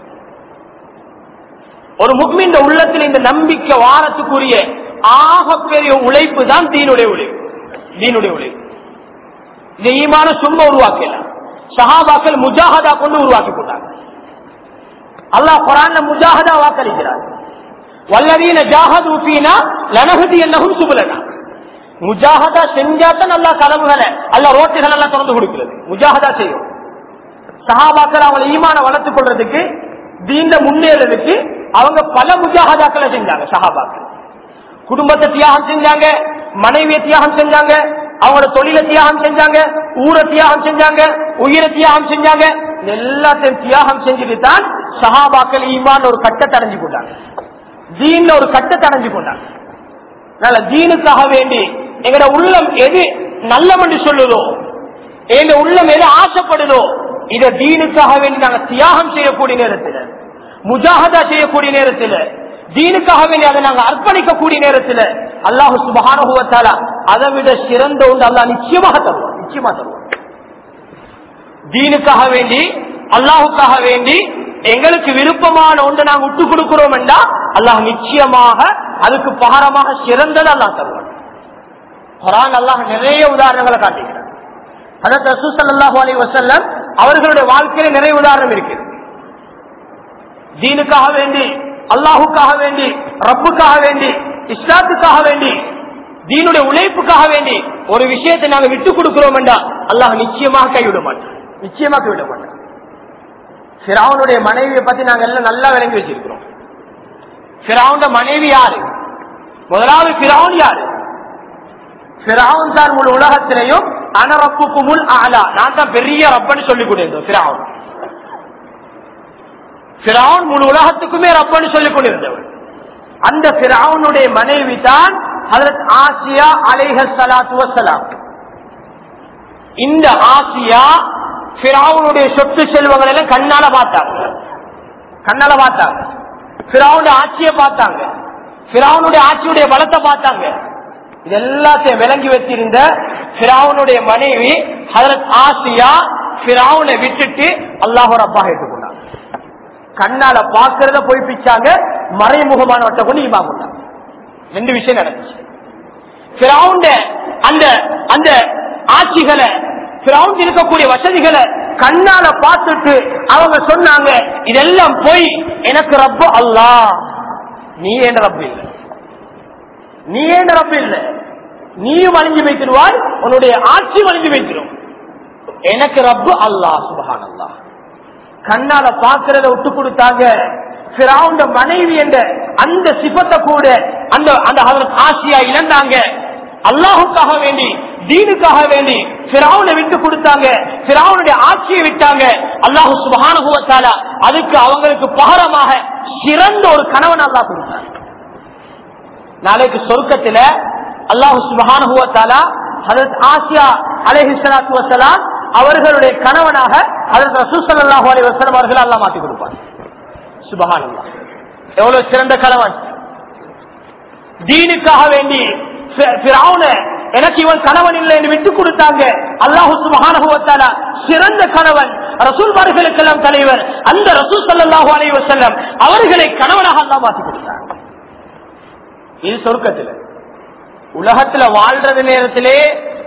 ஒரு முக்மீன் உள்ளத்தில் இந்த நம்பிக்கை வாரத்துக்குரிய ஆகப்பெரிய உழைப்பு தான் தீனுடைய உழைப்பு தீனுடைய உழைப்பு இந்த ஈமான சும்மா உருவாக்கல சஹாபாக்கள் முஜாஹதா கொண்டு உருவாக்கி போட்டாங்க அல்லாஹ் குரான் முஜாஹதா வாக்களிக்கிறார் வல்லவீன ஜாஹது ஃபீனா லனஹதி என்னஹும் சுபலனா முஜாஹதா செஞ்சாத்தான் நல்லா கதவுகளை அல்ல ரோட்டுகள் எல்லாம் திறந்து கொடுக்கிறது முஜாஹதா செய்யும் சஹாபாக்கள் அவங்க ஈமான வளர்த்துக் கொள்றதுக்கு தீண்ட முன்னேறதுக்கு அவங்க பல முஜாஹதாக்களை செஞ்சாங்க சஹாபாக்கள் குடும்பத்தை தியாகம் செஞ்சாங்க மனைவியை தியாகம் செஞ்சாங்க அவங்களோட தொழில தியாகம் செஞ்சாங்க ஊரை தியாகம் செஞ்சாங்க உயிரை தியாகம் செஞ்சாங்க இது எல்லாத்தையும் தியாகம் செஞ்சுட்டு தான் சஹாபாக்கள் ஈமான் ஒரு கட்டத்தை அடைஞ்சு கொண்டாங்க தீன்ல ஒரு கட்டத்தை அடைஞ்சு கொண்டாங்க அதனால தீனுக்காக வேண்டி எங்கட உள்ளம் எது நல்லம் என்று சொல்லுதோ எங்க உள்ளம் எது ஆசைப்படுதோ இத தீனுக்காக வேண்டி நாங்க தியாகம் செய்யக்கூடிய நேரத்தில் முஜாகதா செய்யக்கூடிய நேரத்தில் தீனுக்காக வேண்டி அதை நாங்க அர்ப்பணிக்கக்கூடிய நேரத்தில் அல்லாஹு சுபகானுபவத்தால அதை விட சிறந்த ஒன்று அல்லாஹ் நிச்சயமாக தருவோம் நிச்சயமா தருவோம் தீனுக்காக வேண்டி அல்லாஹுக்காக வேண்டி எங்களுக்கு விருப்பமான ஒன்று நாங்க விட்டு கொடுக்கிறோம் என்றா அல்லாஹ் நிச்சயமாக அதுக்கு பகரமாக சிறந்தது அல்லாஹ் தருவான் குரான் அல்லாஹ் நிறைய உதாரணங்களை காட்டுகிறார் அதற்கு ரசூசல்லாஹு அலி வசல்லம் அவர்களுடைய வாழ்க்கையில நிறைய உதாரணம் இருக்கிறது தீனுக்காக வேண்டி அல்லாஹுக்காக வேண்டி ரப்புக்காக வேண்டி இஸ்லாத்துக்காக வேண்டி தீனுடைய உழைப்புக்காக வேண்டி ஒரு விஷயத்தை நாங்க விட்டு கொடுக்கிறோம் என்றா அல்லாஹ் நிச்சயமாக கைவிட மாட்டோம் நிச்சயமாக கைவிட மாட்டோம் சிராவனுடைய மனைவியை பத்தி நாங்க எல்லாம் நல்லா விளங்கி வச்சிருக்கிறோம் பிராவுண்ட மனைவி யாரு முதலாவது பிராவுன் யாரு பிராவுன் தான் முழு உலகத்திலையும் அனரப்புக்கு முள் ஆலா நான் தான் பெரிய ரப்பன்னு சொல்லிக் கொண்டிருந்தோம் பிராவுன் பிராவுன் முழு உலகத்துக்குமே ரப்பன்னு சொல்லிக் கொண்டிருந்தவர் அந்த பிராவுனுடைய மனைவி தான் ஹதரத் ஆசியா அலைஹ சலாத்து வசலாம் இந்த ஆசியா பிராவுனுடைய சொத்து செல்வங்கள் எல்லாம் கண்ணால பார்த்தாங்க கண்ணால பார்த்தாங்க பிராவுடைய ஆட்சியை பார்த்தாங்க பிராவுனுடைய ஆட்சியுடைய பலத்தை பார்த்தாங்க இது எல்லாத்தையும் விளங்கி வச்சிருந்த பிராவுனுடைய மனைவி ஹதரத் ஆசியா பிராவுனை விட்டுட்டு அல்லாஹோட அப்பா ஏற்றுக்கொண்டாங்க கண்ணால பாக்குறத போய் பிச்சாங்க மறைமுகமானவற்றை கொண்டு இமா கொண்டாங்க ரெண்டு விஷயம் நடந்துச்சு பிராவுண்ட அந்த அந்த ஆட்சிகளை பிராவுண்ட் இருக்கக்கூடிய வசதிகளை கண்ணால பார்த்துட்டு அவங்க சொன்னாங்க இதெல்லாம் போய் எனக்கு ரப்பு அல்லா நீ ஏன் ரப்பு இல்லை நீ ஏன் ரப்பு இல்லை நீயும் அழிஞ்சு வைத்திருவாய் உன்னுடைய ஆட்சியும் அழிஞ்சு வைத்திரும் எனக்கு ரப்பு அல்லா சுபஹான் அல்லா கண்ணால பாக்குறத விட்டு கொடுத்தாங்க பிராவுண்ட மனைவி என்ற அந்த சிபத்தை கூட அந்த அந்த ஆசியா இழந்தாங்க அல்லாஹுக்காக வேண்டி தீனுக்காக வேண்டி பிராவுனை விட்டு கொடுத்தாங்க பிராவுனுடைய ஆட்சியை விட்டாங்க அல்லாஹு சுபகானுபவத்தால அதுக்கு அவங்களுக்கு பகரமாக சிறந்த ஒரு கணவன் அல்லாஹ் கொடுத்தாங்க நாளைக்கு சொர்க்கத்துல அல்லாஹு சுபகானுபவத்தால அதற்கு ஆசியா அலஹி சலாத்து வசலாம் அவர்களுடைய கணவனாக அதற்கு ரசூசல்லாஹு அலி வசலம் அவர்கள் அல்லா மாத்தி கொடுப்பார் சுபகான் எவ்வளவு சிறந்த கணவன் தீனுக்காக வேண்டி எனக்கு இவன் கணவன் இல்லை என்று விட்டுக் கொடுத்தாங்க அல்லாஹு சுபகானுபவத்தால சிறந்த கணவன் ரசூல்மார்களுக்கெல்லாம் தலைவர் அந்த ரசூல் சல்லாஹூ அலி வசல்லம் அவர்களை கணவனாக அல்லா மாத்தி கொடுத்தாங்க இது சொர்க்கத்தில் உலகத்துல வாழ்றது நேரத்திலே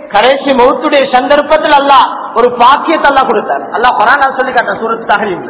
கடைசி மௌத்துடைய சந்தர்ப்பத்தில் அல்லாஹ் ஒரு பாக்கியத்தை அல்லாஹ் கொடுத்தார் அல்லாஹ் குரான் சொல்லி காட்ட சூரத்து தகவல்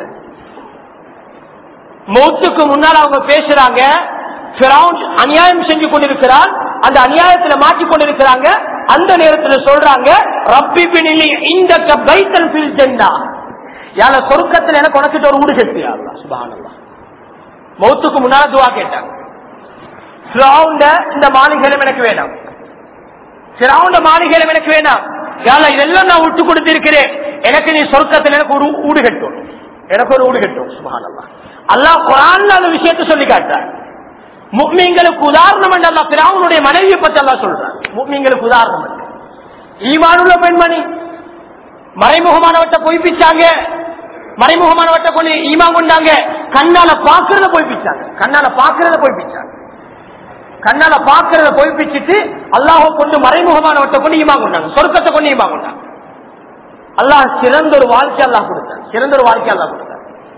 மௌத்துக்கு முன்னால் அவங்க பேசுறாங்க ஃபிரௌன் அநியாயம் செஞ்சு கொண்டிருக்கிறான் அந்த அநியாயத்துல மாட்டிக் கொண்டிருக்கிறாங்க அந்த நேரத்துல சொல்றாங்க ரப்பி பினிலி இந்த பைத்தல் பில் ஜெண்டா யார சொருக்கத்துல எனக்கு உனக்கிட்ட ஒரு ஊடு கட்டியா சுபானல்லா மௌத்துக்கு முன்னால துவா கேட்டாங்க ஃபிரௌண்ட இந்த மாளிகையிலும் எனக்கு வேணாம் ஃபிரௌண்ட மாளிகையிலும் எனக்கு வேணாம் யாரா இதெல்லாம் நான் விட்டு கொடுத்திருக்கிறேன் எனக்கு நீ சொர்க்கத்தில் எனக்கு ஒரு ஊடு கட்டும் எனக்கு ஒரு ஊடு கட்டும் சுபானல்லா அல்லாஹ் குரான்ல அந்த விஷயத்தை சொல்லி காட்டார் முக்மீன்களுக்கு உதாரணம் என்று அல்லா பிராவுனுடைய மனைவியை பற்றி அல்லா சொல்றான் முக்மீன்களுக்கு உதாரணம் என்று. ஈமானுள்ள பெண்மணி மறைமுகமானவற்றை பொய்ப்பிச்சாங்க மறைமுகமானவற்றை கொண்டு ஈமா கொண்டாங்க கண்ணால பாக்குறத பொய்ப்பிச்சாங்க கண்ணால பாக்குறத பொய்ப்பிச்சாங்க கண்ணால பாக்குறத பொய்ப்பிச்சுட்டு அல்லாஹ் கொண்டு மறைமுகமானவற்றை கொண்டு ஈமா கொண்டாங்க சொர்க்கத்தை கொண்டு ஈமா கொண்டாங்க அல்லாஹ் சிறந்த ஒரு வாழ்க்கை அல்லாஹ் கொடுத்தார் சிறந்த ஒரு வாழ்க்கை அல்லாஹ் கொடுத்தார்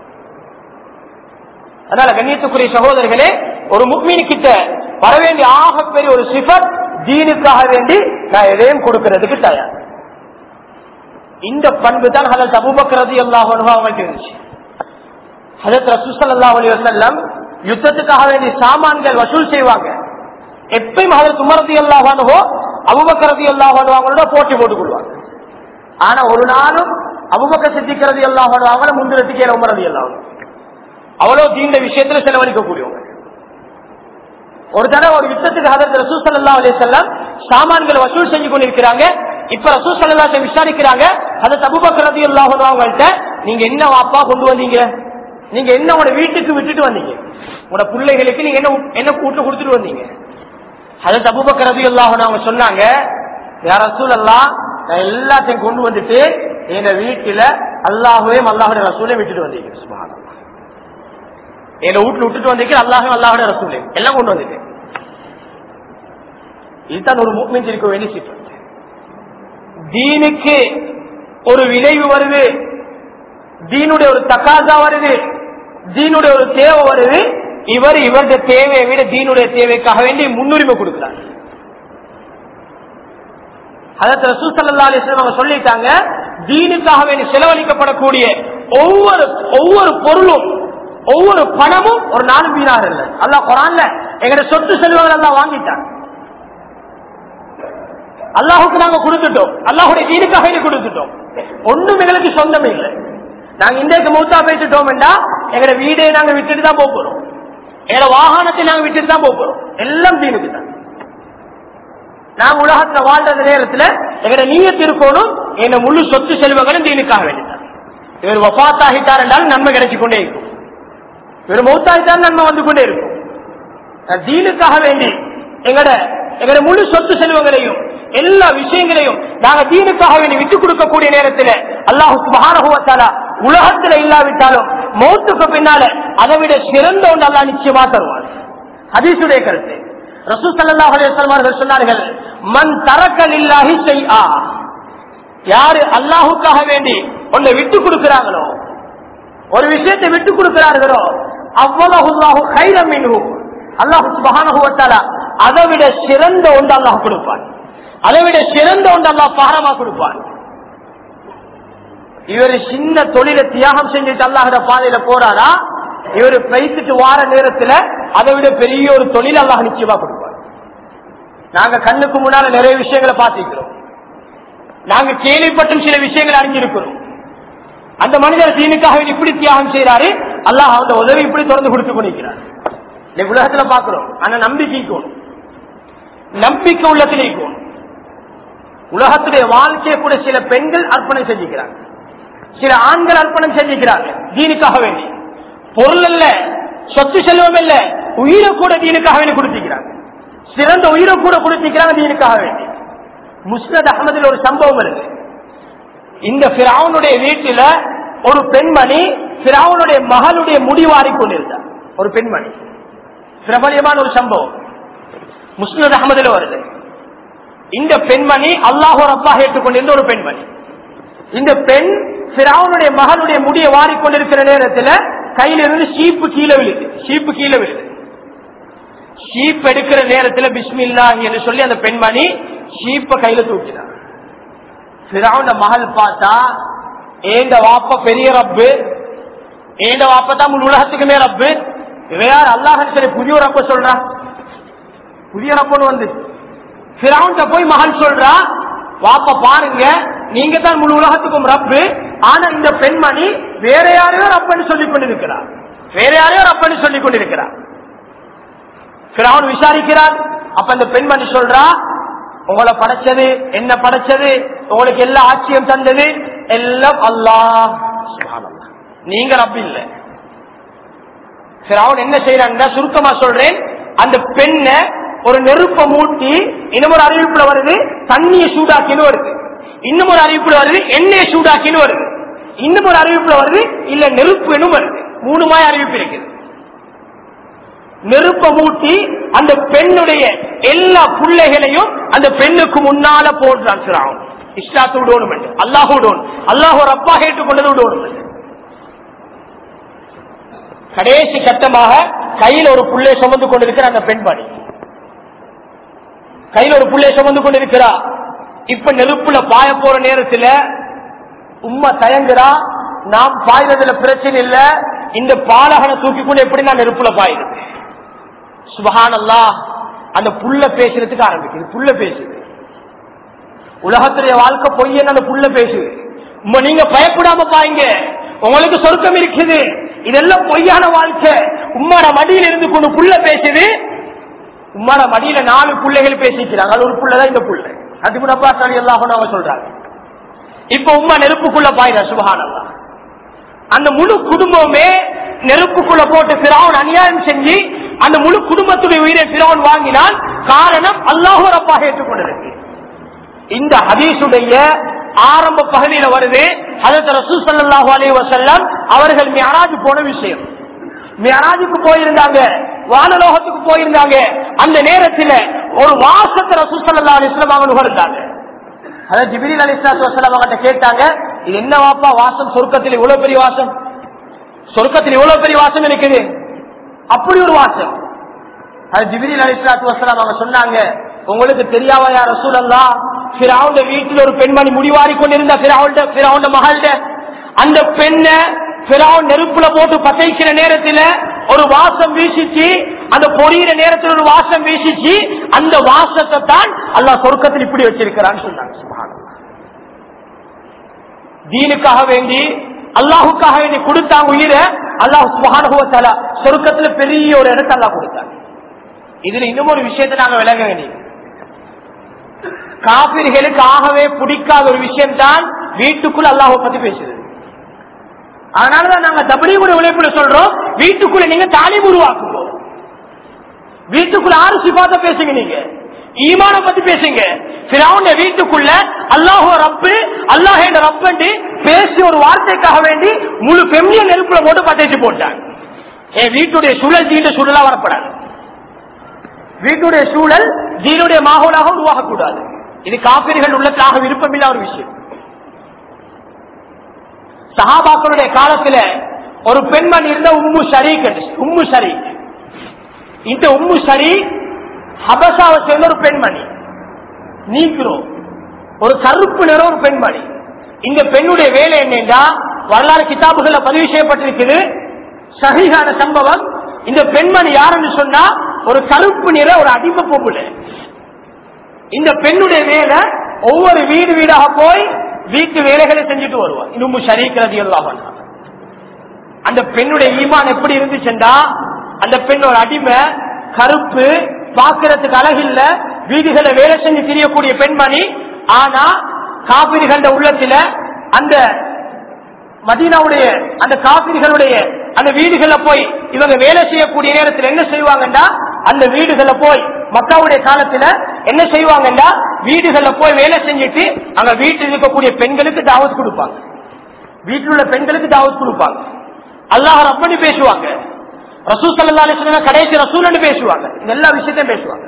அதனால கண்ணியத்துக்குரிய சகோதரர்களே ஒரு முக்மீன் கிட்ட வர வேண்டிய ஆகப்பெரிய ஒரு சிஃபர் தீனுக்காக வேண்டி நான் எதையும் கொடுக்கிறதுக்கு தயார் இந்த பண்பு தான் ஹதத் அபுபக்ரதி அல்லாஹ் அவங்களுக்கு இருந்துச்சு ஹதத் ரசூசல் அல்லாஹ் அலி வசல்லம் யுத்தத்துக்காக வேண்டிய சாமான்கள் வசூல் செய்வாங்க எப்பயும் ஹதத் உமரதி அல்லாஹானுவோ அபுபக்கரதி அல்லாஹானு அவங்களோட போட்டி போட்டுக் கொள்வாங்க ஆனா ஒரு நாளும் அபுபக்க சித்திக்கிறது அல்லாஹானு அவங்கள முந்திரத்துக்கு ஏற உமரதி அல்லாஹ் அவ்வளவு தீண்ட விஷயத்துல செலவழிக்கக்கூடியவங்க ஒரு தடவை ஒரு யுத்தத்துக்கு ஹதரத் ரசூல் சல்லா அலி செல்லம் சாமான்களை வசூல் செஞ்சு கொண்டிருக்கிறாங்க இப்ப ரசூல் சல்லா விசாரிக்கிறாங்க அதை தபுபக் ரதி அவங்கள்ட்ட நீங்க என்ன வாப்பா கொண்டு வந்தீங்க நீங்க என்ன உங்களோட வீட்டுக்கு விட்டுட்டு வந்தீங்க உங்களோட பிள்ளைகளுக்கு நீங்க என்ன என்ன கூட்டு கொடுத்துட்டு வந்தீங்க அதை தபுபக் ரதி அவங்க சொன்னாங்க யார் ரசூல் அல்லா நான் எல்லாத்தையும் கொண்டு வந்துட்டு எங்க வீட்டுல அல்லாஹுவையும் அல்லாஹுடைய ரசூலையும் விட்டுட்டு வந்தீங்க சுபானம் எங்க வீட்டுல விட்டுட்டு வந்திருக்கேன் அல்லாஹும் அல்லாஹோட ரசூலே எல்லாம் கொண்டு வந்துட்டேன் இதுதான் ஒரு மூமெண்ட் இருக்க வேண்டிய சீட்டு தீனுக்கு ஒரு விளைவு வருது தீனுடைய ஒரு தக்காசா வருது தீனுடைய ஒரு தேவை வருது இவர் இவருடைய தேவையை விட தீனுடைய தேவைக்காக வேண்டி முன்னுரிமை கொடுக்கிறார் அதற்கு ரசூசல்லா அலிஸ்லாம் அவங்க சொல்லிட்டாங்க தீனுக்காக வேண்டி செலவழிக்கப்படக்கூடிய ஒவ்வொரு ஒவ்வொரு பொருளும் ஒவ்வொரு பணமும் ஒரு நாலு வீணாக இல்லை அல்லா குரான்ல எங்கட சொத்து செல்வங்கள் எல்லாம் வாங்கிட்டாங்க அல்லாஹுக்கு நாங்க கொடுத்துட்டோம் அல்லாஹுடைய வீடுக்காக கொடுத்துட்டோம் ஒண்ணும் எங்களுக்கு சொந்தமே இல்லை நாங்க இன்றைக்கு மூத்தா பேசிட்டோம் எங்கட வீடை நாங்க விட்டுட்டு தான் போக போறோம் எங்கட வாகனத்தை நாங்க விட்டுட்டு தான் போக போறோம் எல்லாம் தீனுக்கு தான் நாங்க உலகத்துல வாழ்ற நேரத்துல எங்கட நீயத்து இருக்கணும் எங்க முழு சொத்து செல்வங்களும் தீனுக்காக வேண்டியதான் இவர் வபாத்தாகிட்டார் என்றால் நன்மை கிடைச்சு கொண்டே இருக்கும் இவர் மௌத்தாய்த்தான் நன்மை வந்து கொண்டே இருக்கும் தீனுக்காக வேண்டி எங்கட எங்கட முழு சொத்து செல்வங்களையும் எல்லா விஷயங்களையும் நாங்க தீனுக்காக வேண்டி விட்டுக் கொடுக்கக்கூடிய நேரத்தில் அல்லாஹு மகானகுவத்தாலா உலகத்துல இல்லாவிட்டாலும் மௌத்துக்கு பின்னால அதை விட சிறந்த ஒன்று அல்லா நிச்சயமா தருவார் ஹதீசுடைய கருத்து ரசூ சல்லாஹ் அலிஸ்லாமர்கள் சொன்னார்கள் மண் தரக்கல் இல்லாஹி செய்யா யாரு அல்லாஹுக்காக வேண்டி ஒன்றை விட்டுக் கொடுக்கிறாங்களோ ஒரு விஷயத்தை விட்டுக் கொடுக்கிறார்களோ அவ்வளவு கைரம் அல்லாஹு சுபகானுவத்தாலா அதை விட சிறந்த ஒன்று அல்லாஹ் கொடுப்பான் அதை விட சிறந்த ஒன்று அல்லாஹ் பாரமா கொடுப்பான் இவர் சின்ன தொழிலை தியாகம் செஞ்சுட்டு அல்லாஹிட பாதையில போறாரா இவர் பைத்துட்டு வார நேரத்துல அதை விட பெரிய ஒரு தொழில் அல்லாஹ் நிச்சயமா கொடுப்பார் நாங்க கண்ணுக்கு முன்னால நிறைய விஷயங்களை பார்த்திருக்கிறோம் நாங்க கேள்விப்பட்டும் சில விஷயங்களை அறிஞ்சிருக்கிறோம் அந்த மனிதர் தீனுக்காக இப்படி தியாகம் செய்யறாரு அல்லாஹ் அவனோட உதவி இப்படி தொடர்ந்து கொடுத்து கொண்டிருக்கிறார் இன்னைக்கு உலகத்துல பாக்குறோம் ஆனா நம்பிக்கை நம்பிக்கை உள்ளத்தில் இருக்கும் உலகத்துடைய வாழ்க்கையை கூட சில பெண்கள் அர்ப்பணம் செஞ்சுக்கிறாங்க சில ஆண்கள் அர்ப்பணம் செஞ்சுக்கிறாங்க தீனுக்காக வேண்டி பொருள் அல்ல சொத்து செல்வம் இல்ல உயிரை கூட தீனுக்காக வேண்டி கொடுத்திருக்கிறாங்க சிறந்த உயிரை கூட கொடுத்திருக்கிறாங்க தீனுக்காக வேண்டி முஸ்னத் அகமதில் ஒரு சம்பவம் இருக்கு இந்த பிராவனுடைய வீட்டில ஒரு பெண்மணி பிராவனுடைய மகளுடைய முடிவாரி கொண்டிருந்தார் ஒரு பெண்மணி பிரபலியமான ஒரு சம்பவம் முஸ்னத் அகமதுல வருது இந்த பெண்மணி அல்லாஹோர் அப்பாக ஏற்றுக்கொண்டிருந்த ஒரு பெண்மணி இந்த பெண் பிராவனுடைய மகளுடைய முடிய வாரிக்கொண்டிருக்கிற நேரத்தில் கையிலிருந்து சீப்பு கீழே விழுது சீப்பு கீழே விழுது ஷீப் எடுக்கிற நேரத்தில் பிஸ்மில்லா என்று சொல்லி அந்த பெண்மணி ஷீப்ப கையில தூக்கினார் பிறவுண்ட மகள் பார்த்தா ஏண்ட வாப்ப பெரிய ரப்பு ஏண்ட வாப்ப தான் முழு உலகத்துக்குமே ரப்பு இவன் யார் அல்லாஹ் சரி புதிய ரப்ப சொல்றா புதிய ரப்பன்னு வந்து பிறவுண்ட போய் மகள் சொல்றா வாப்ப பாருங்க நீங்க தான் முழு உலகத்துக்கும் ரப்பு ஆனா இந்த பெண்மணி வேற யாரையோ ரப்பன்னு சொல்லிக் கொண்டிருக்கிறார் வேற யாரையோ ரப்பன்னு சொல்லிக் கொண்டிருக்கிறார் பிறவன் விசாரிக்கிறார் அப்ப இந்த பெண்மணி சொல்றா உங்களை படைச்சது என்ன படைச்சது உங்களுக்கு எல்லா ஆட்சியும் தந்தது எல்லாம் அல்லாஹ் சுப்ஹானல்லாஹ். நீங்க ரப்பு இல்ல பிறவன் என்ன செய்யறாங்கன்னா சுருக்கமா சொல்றேன் அந்த பெண்ணை ஒரு நெருப்ப மூட்டி இன்னும் ஒரு அறிவிப்புல வருது தண்ணியை சூடாக்கின்னு வருது இன்னும் ஒரு அறிவிப்புல வருது எண்ணெயை சூடாக்கின்னு வருது இன்னும் ஒரு அறிவிப்புல வருது இல்ல நெருப்புன்னு வருது மூணு மாய அறிவிப்பு இருக்குது நெருப்ப மூட்டி அந்த பெண்ணுடைய எல்லா பிள்ளைகளையும் அந்த பெண்ணுக்கு முன்னால போடுறான் சிறாவும் இஸ்லாத்து விடணும் என்று அல்லாஹ் விடணும் அல்லாஹ் ஒரு அப்பா கேட்டுக்கொண்டது விடணும் என்று. கடைசி கட்டமாக கையில் ஒரு புள்ளை சுமந்து கொண்டிருக்கிற அந்த பெண்மணி கையில் ஒரு புள்ளை சுமந்து கொண்டிருக்கிறா இப்ப நெருப்புல பாய போற நேரத்துல உம்மா தயங்குறா நாம் பாய்றதுல பிரச்சனை இல்ல இந்த பாலகனை தூக்கி கொண்டு எப்படி நான் நெருப்புல பாயுது சுபஹானல்லா அந்த புள்ள பேசுறதுக்கு ஆரம்பிக்குது புள்ள பேசுது உலகத்துடைய வாழ்க்கை பொய்யன்னு அந்த புள்ள பேசுது உம்மா நீங்க பயப்படாம பாருங்க உங்களுக்கு சொர்க்கம் இருக்குது இதெல்லாம் பொய்யான வாழ்க்கை உம்மாட மடியில இருந்து கொண்டு புள்ள பேசுது உம்மாட மடியில நாலு பிள்ளைகள் பேசிக்கிறாங்க அது ஒரு புள்ளதான் இந்த புள்ள அது முன்னப்பா தலி எல்லாம் அவங்க சொல்றாங்க இப்ப உம்மா நெருப்புக்குள்ள பாயிரா சுபஹானல்லா அந்த முழு குடும்பமே நெருப்புக்குள்ள போட்டு பிராவன் அநியாயம் செஞ்சு அந்த முழு குடும்பத்துடைய உயிரை பிராவன் வாங்கினால் காரணம் அல்லாஹூரப்பாக ஏற்றுக்கொண்டிருக்கு இந்த ஹதீஸுடைய ஆரம்ப பகுதியில வருது அதற்கு ரசூல் ஸல்லல்லாஹு அலைஹி வஸல்லம் அவர்கள் மியராஜ் போன விஷயம் மியராஜுக்கு போயிருந்தாங்க வானலோகத்துக்கு போயிருந்தாங்க அந்த நேரத்தில் ஒரு வாசத்தை ரசூல் ஸல்லல்லாஹு அலைஹி வஸல்லம் அவங்க நுகர்ந்தாங்க அதாவது ஜிபிரில் அலிஸ்லாத்து வசலாம் அவங்கள்ட்ட கேட்டாங்க இது என்ன வாப்பா வாசம் சொர்க்கத்தில் இவ்வளவு பெரிய வாசம் சொர்க்கத்தில் இவ்வளவு பெரிய வாசம் இருக்குது அப்படி ஒரு வாசம் அது ஜிபிரில் அலிஸ்லாத்து வசலாம் அவங்க சொன்னாங்க உங்களுக்கு தெரியாவா யார் ரசூலல்லா பிராவுண்ட வீட்டில் ஒரு பெண்மணி முடிவாரி கொண்டிருந்த பிராவுண்ட பிராவுண்ட மகள்ட அந்த பெண்ணை பிராவுன் நெருப்புல போட்டு பதைக்கிற நேரத்துல ஒரு வாசம் வீசிச்சு அந்த பொரியிற நேரத்தில் ஒரு வாசம் வீசிச்சு அந்த வாசத்தை தான் அல்லாஹ் சொர்க்கத்தில் இப்படி வச்சிருக்கிறான்னு சொன்னாங்க சுப்ஹானல்லாஹ். தீனுக்காக வேண்டி அல்லாஹுக்காக வேண்டி கொடுத்தாங்க உயிரை அல்லாஹ் சுபஹானுவத்தால சொர்க்கத்துல பெரிய ஒரு இடத்தை அல்லாஹ் கொடுத்தாங்க இதுல இன்னும் ஒரு விஷயத்தை நாங்க விளங்க வேண்டியது காபிர்களுக்கு ஆகவே பிடிக்காத ஒரு விஷயம் தான் வீட்டுக்குள்ள அல்லாஹ் பத்தி பேசுது அதனாலதான் நாங்க தபடியுடைய உழைப்புல சொல்றோம் வீட்டுக்குள்ள நீங்க தாலிம் உருவாக்குங்க வீட்டுக்குள்ள ஆறு சிபாத்த பேசுங்க நீங்க ஈமான பத்தி பேசுங்க பிறவுண்ட வீட்டுக்குள்ள அல்லாஹோ ரப்பு அல்லாஹ் என்ற ரப்பண்டு பேசி ஒரு வார்த்தைக்காக வேண்டி முழு பெம்மிய நெருப்புல போட்டு பத்தைச்சு போட்டாங்க என் வீட்டுடைய சூழல் தீண்ட சூழலா வரப்படாது வீட்டுடைய சூழல் தீனுடைய மாகோலாக உருவாகக்கூடாது இது காப்பீர்கள் உள்ளதாக விருப்பமில்ல ஒரு விஷயம் சஹாபாக்களுடைய காலத்துல ஒரு பெண்மணி இருந்த உம்மு ஷரீக் என்று உம்மு ஷரீக் இந்த உம்மு ஷரீக் ஹபசாவை சேர்ந்த ஒரு பெண்மணி நீக்கிறோ ஒரு கருப்பு நிற ஒரு பெண்மணி இந்த பெண்ணுடைய வேலை என்னென்றா வரலாறு கிதாபுகள்ல பதிவு செய்யப்பட்டிருக்குது சகிகான சம்பவம் இந்த பெண்மணி யாருன்னு சொன்னா ஒரு கருப்பு நிற ஒரு அடிமை பொம்புல இந்த பெண்ணுடைய வேலை ஒவ்வொரு வீடு வீடாக போய் வீட்டு வேலைகளை செஞ்சுட்டு வருவார் இன்னும் ஷரீக்கிறது எல்லாம் அந்த பெண்ணுடைய ஈமான் எப்படி இருந்துச்சுண்டா அந்த பெண் ஒரு அடிமை கருப்பு பாக்குறதுக்கு அழகில்ல வீடுகளை வேலை செஞ்சு தெரியக்கூடிய பெண்மணி ஆனா காவிரிகள உள்ளத்துல அந்த மதீனாவுடைய அந்த காவிரிகளுடைய அந்த வீடுகள்ல போய் இவங்க வேலை செய்யக்கூடிய நேரத்தில் என்ன செய்வாங்கன்னா அந்த வீடுகள்ல போய் மக்காவுடைய காலத்துல என்ன செய்வாங்கன்னா வீடுகள்ல போய் வேலை செஞ்சுட்டு அங்க வீட்டில் இருக்கக்கூடிய பெண்களுக்கு தாவத் கொடுப்பாங்க வீட்டில் உள்ள பெண்களுக்கு தாவத் கொடுப்பாங்க அல்லாஹ் ரப்படி பேசுவாங்க ரசூல் சல்லா அலிஸ்லாம் கடைசி ரசூல் பேசுவாங்க இந்த எல்லா விஷயத்தையும் பேசுவாங்க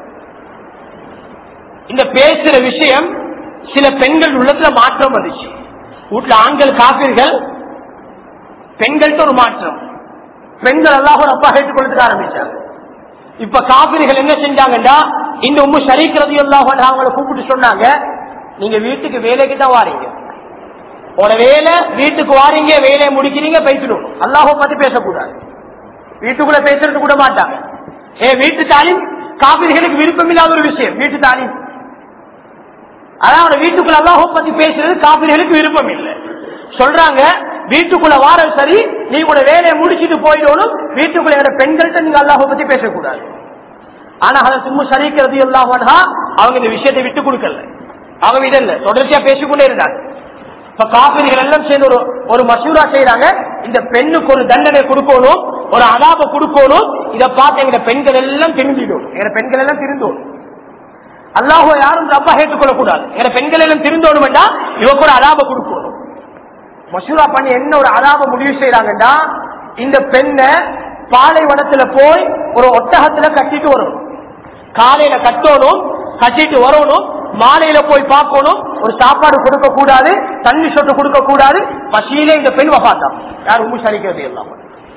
இந்த பேசுற விஷயம் சில பெண்கள் உள்ளத்துல மாற்றம் வந்துச்சு வீட்டுல ஆண்கள் காப்பீர்கள் பெண்கள்ட்ட ஒரு மாற்றம் பெண்கள் அல்லாஹ் அப்பா கேட்டுக்கொள்றதுக்கு ஆரம்பிச்சாங்க இப்ப காப்பீர்கள் என்ன செஞ்சாங்கன்னா இந்த உம்மு ஷரீக் ரதி அல்லாஹ் அவங்களை கூப்பிட்டு சொன்னாங்க நீங்க வீட்டுக்கு வேலைக்கு தான் வாரீங்க உங்களோட வேலை வீட்டுக்கு வாரீங்க வேலையை முடிக்கிறீங்க பேசிடும் அல்லாஹோ பத்தி பேசக்கூடாது வீட்டுக்குள்ள பேசுறது கூட மாட்டாங்க ஏ வீட்டு தாலிம் காவிரிகளுக்கு விருப்பம் இல்லாத ஒரு விஷயம் வீட்டு தாலிம் அதாவது வீட்டுக்குள்ள அல்லாஹோ பத்தி பேசுறது காவிரிகளுக்கு விருப்பம் இல்லை சொல்றாங்க வீட்டுக்குள்ள வாரம் சரி நீ கூட வேலையை முடிச்சிட்டு போயிடணும் வீட்டுக்குள்ள இருக்கிற பெண்கள்கிட்ட நீங்க அல்லாஹோ பத்தி பேசக்கூடாது ஆனா அதை சும்மா சரிக்கிறது இல்லாம அவங்க இந்த விஷயத்தை விட்டு கொடுக்கல அவங்க இதை இல்ல தொடர்ச்சியா பேசிக்கொண்டே இருந்தாங்க இப்ப காப்பிரிகள் எல்லாம் சேர்ந்து ஒரு ஒரு மசூரா செய்யறாங்க இந்த பெண்ணுக்கு ஒரு தண்டனை கொடுக்கணும் ஒரு அதாப கொடுக்கணும் இதை பார்த்து எங்க பெண்கள் எல்லாம் திருந்திடும் எங்க பெண்கள் எல்லாம் திருந்தோம் அல்லாஹோ யாரும் ரப்பா ஏற்றுக்கொள்ள கூடாது எங்க பெண்கள் எல்லாம் திருந்தோணும் வேண்டாம் இவ கூட அதாப கொடுக்கணும் மசூரா பண்ணி என்ன ஒரு அதாப முடிவு செய்யறாங்கன்னா இந்த பெண்ணை பாலைவனத்துல போய் ஒரு ஒட்டகத்துல கட்டிட்டு வரணும் காலையில கட்டணும் கட்டிட்டு வரணும் மாலையில போய் பார்க்கணும் ஒரு சாப்பாடு கொடுக்க கூடாது தண்ணி சொட்டு கொடுக்க கூடாது பசியிலே இந்த பெண் வபாத்தான் யார் உண்மை சரிக்கிறது எல்லாம்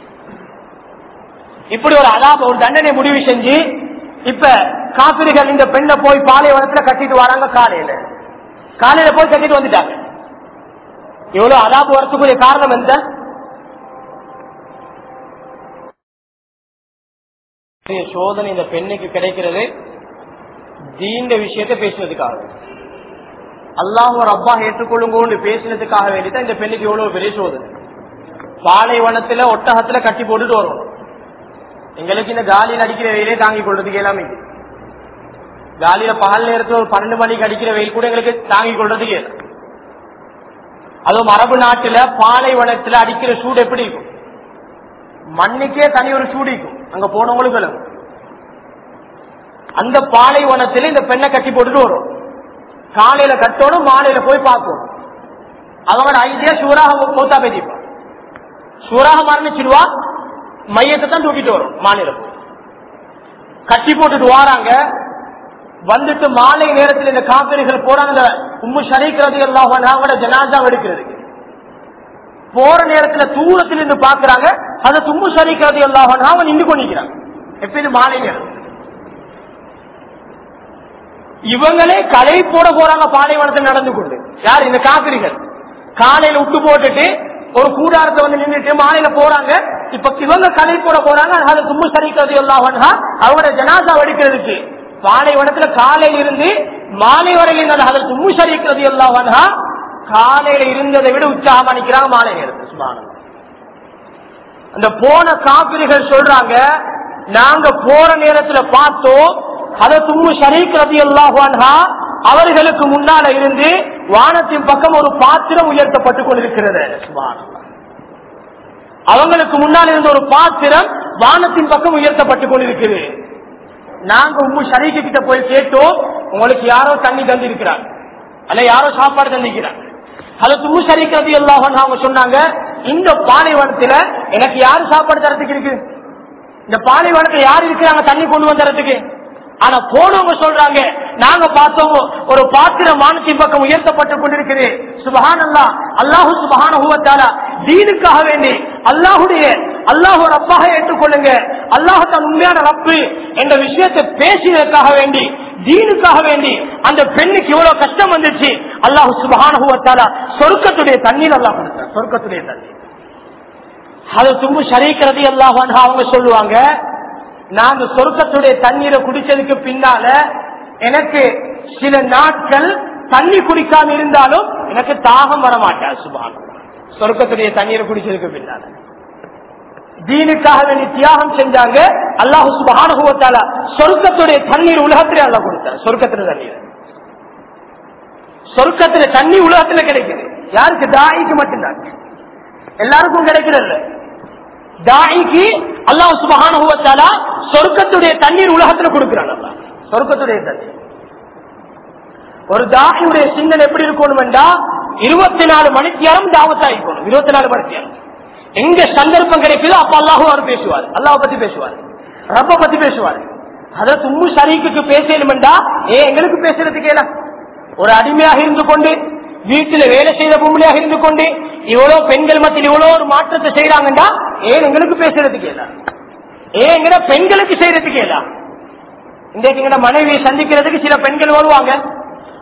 இப்படி ஒரு அலாப ஒரு தண்டனை முடிவு செஞ்சு இப்ப காப்பிரிகள் இந்த பெண்ணை போய் பாலைவனத்துல கட்டிட்டு வராங்க காலையில காலையில போய் கட்டிட்டு வந்துட்டாங்க இவ்வளவு அலாபு வரத்துக்குரிய காரணம் எந்த சோதனை இந்த பெண்ணுக்கு கிடைக்கிறது தீண்ட விஷயத்தை பேசுறதுக்காக அல்லாஹ் ரப்பா ஏற்றுக்கொள்ளுங்கன்னு பேசினதுக்காக வேண்டிதான் இந்த பெண்ணுக்கு எவ்வளவு பெரிய சோதனை பாலைவனத்துல ஒட்டகத்துல கட்டி போட்டுட்டு வரும் எங்களுக்கு இந்த காலியில் அடிக்கிற வெயிலே தாங்கி கொள்றதுக்கு எல்லாமே காலியில பகல் நேரத்துல ஒரு பன்னெண்டு மணிக்கு அடிக்கிற வெயில் கூட எங்களுக்கு தாங்கி கொள்றதுக்கு இல்லை அதுவும் அரபு நாட்டுல பாலைவனத்துல அடிக்கிற சூடு எப்படி இருக்கும் மண்ணுக்கே தனி ஒரு சூடு இருக்கும் அங்க போனவங்களுக்கு விளங்கும் அந்த பாலைவனத்துல இந்த பெண்ணை கட்டி போட்டுட்டு வரும் காலையில கட்டணும் மாலையில போய் பார்க்கணும் அவங்களோட ஐடியா சூறாக மூத்தா பேசிப்பான் சூறாக மரணிச்சிடுவா மையத்தை தான் தூக்கிட்டு வரும் மாலையில போய் கட்டி போட்டுட்டு வாராங்க வந்துட்டு மாலை நேரத்தில் இந்த காப்பிரிகள் போறாங்க உம்மு ஷரீக்கிறது எல்லாம் அவங்களோட ஜனாதா எடுக்கிறதுக்கு போற நேரத்துல தூரத்தில் இருந்து பாக்குறாங்க அதை தும்மு ஷரீக்கிறது எல்லாம் அவன் நின்று கொண்டிருக்கிறாங்க எப்பயும் மாலை நேரம் இவங்களே களை போட போறாங்க பாலைவனத்தில் நடந்து கொண்டு யார் இந்த காப்பிரிகள் காலையில விட்டு போட்டுட்டு ஒரு கூடாரத்தை வந்து நின்றுட்டு மாலையில போறாங்க இப்ப இவங்க களை போட போறாங்க அது தும்மு சரிக்கிறது எல்லாம் அவங்களோட ஜனாசா வெடிக்கிறதுக்கு பாலைவனத்துல காலையில இருந்து மாலை வரையில் இருந்தது அதில் தும்மு சரிக்கிறது எல்லாம் காலையில இருந்ததை விட உற்சாகமா நிக்கிறாங்க மாலை நேரத்தில் சுமானம் அந்த போன காப்பிரிகள் சொல்றாங்க நாங்க போற நேரத்துல பார்த்தோம் அதை தும்மு ஷரீக்கிறது எல்லாஹா அவர்களுக்கு முன்னால இருந்து வானத்தின் பக்கம் ஒரு பாத்திரம் உயர்த்தப்பட்டுக் கொண்டிருக்கிறது அவங்களுக்கு முன்னால் இருந்த ஒரு பாத்திரம் வானத்தின் பக்கம் உயர்த்தப்பட்டுக் கொண்டிருக்கிறது நாங்க உம்மு ஷரீக்கு கிட்ட போய் கேட்டோம் உங்களுக்கு யாரோ தண்ணி தந்திருக்கிறார் அல்ல யாரோ சாப்பாடு தந்திருக்கிறார் அது தும்மு ஷரீக்கிறது எல்லாஹன் அவங்க சொன்னாங்க இந்த பாலைவனத்துல எனக்கு யாரு சாப்பாடு தரத்துக்கு இருக்கு இந்த பாலைவனத்துல யாரு இருக்கிறாங்க தண்ணி கொண்டு வந்துறதுக்கு ஆனா போனவங்க சொல்றாங்க நாங்க பார்த்தோம் ஒரு பாத்திரம் வானத்தின் பக்கம் உயர்த்தப்பட்டு கொண்டிருக்குது சுபஹான் அல்லா அல்லாஹு சுபஹான தீனுக்காக வேண்டி அல்லாஹுடைய அல்லாஹு ரப்பாக ஏற்றுக்கொள்ளுங்க அல்லாஹு தான் உண்மையான ரப்பு என்ற விஷயத்தை பேசியதற்காக வேண்டி தீனுக்காக வேண்டி அந்த பெண்ணுக்கு இவ்வளவு கஷ்டம் வந்துச்சு அல்லாஹு சுபஹான சொர்க்கத்துடைய தண்ணீர் அல்லாஹ் கொடுத்தார் சொர்க்கத்துடைய தண்ணீர் அது தும்பு ஷரீக்கிறது எல்லாம் அவங்க சொல்லுவாங்க நாங்க சொர்க்கத்துடைய தண்ணீரை குடிச்சதுக்கு பின்னால எனக்கு சில நாட்கள் தண்ணி குடிக்காம இருந்தாலும் எனக்கு தாகம் வர மாட்டார் சுபான் சொர்க்கத்துடைய தண்ணீரை குடிச்சதுக்கு பின்னால தீனுக்காக வேண்டி தியாகம் செஞ்சாங்க அல்லாஹு சுபானுபவத்தால சொர்க்கத்துடைய தண்ணீர் உலகத்திலே அல்ல கொடுத்தார் சொர்க்கத்துல தண்ணீர் சொர்க்கத்துல தண்ணி உலகத்துல கிடைக்குது யாருக்கு தாய்க்கு மட்டும்தான் எல்லாருக்கும் கிடைக்கிறது தாய்க்கு அல்லாஹ் சுபகான சொர்க்கத்துடைய தண்ணீர் உலகத்துல கொடுக்கிறான் அல்லாஹ் சொர்க்கத்துடைய தண்ணீர் ஒரு தாயுடைய சிந்தனை எப்படி இருக்கணும்டா இருபத்தி நாலு மணித்தியாரம் தாவத்தா இருக்கணும் இருபத்தி நாலு மணித்தியாரம் எங்க சந்தர்ப்பம் கிடைக்குதோ அப்ப அல்லாஹும் அவர் பேசுவார் அல்லாஹ் பத்தி பேசுவார் ரப்ப பத்தி பேசுவார் அத தும்மு ஷரீக்கு பேசணும்டா ஏ எங்களுக்கு பேசுறதுக்கு ஏல ஒரு அடிமையாக இருந்து கொண்டு வீட்டுல வேலை செய்த பொம்பளையாக இருந்து கொண்டு இவ்வளவு பெண்கள் மத்தியில் இவ்வளவு ஒரு மாற்றத்தை செய்யறாங்கடா ஏன் எங்களுக்கு பேசுறதுக்கு ஏல ஏன் எங்கட பெண்களுக்கு செய்யறதுக்கு ஏலா இன்றைக்கு எங்கட மனைவியை சந்திக்கிறதுக்கு சில பெண்கள் வருவாங்க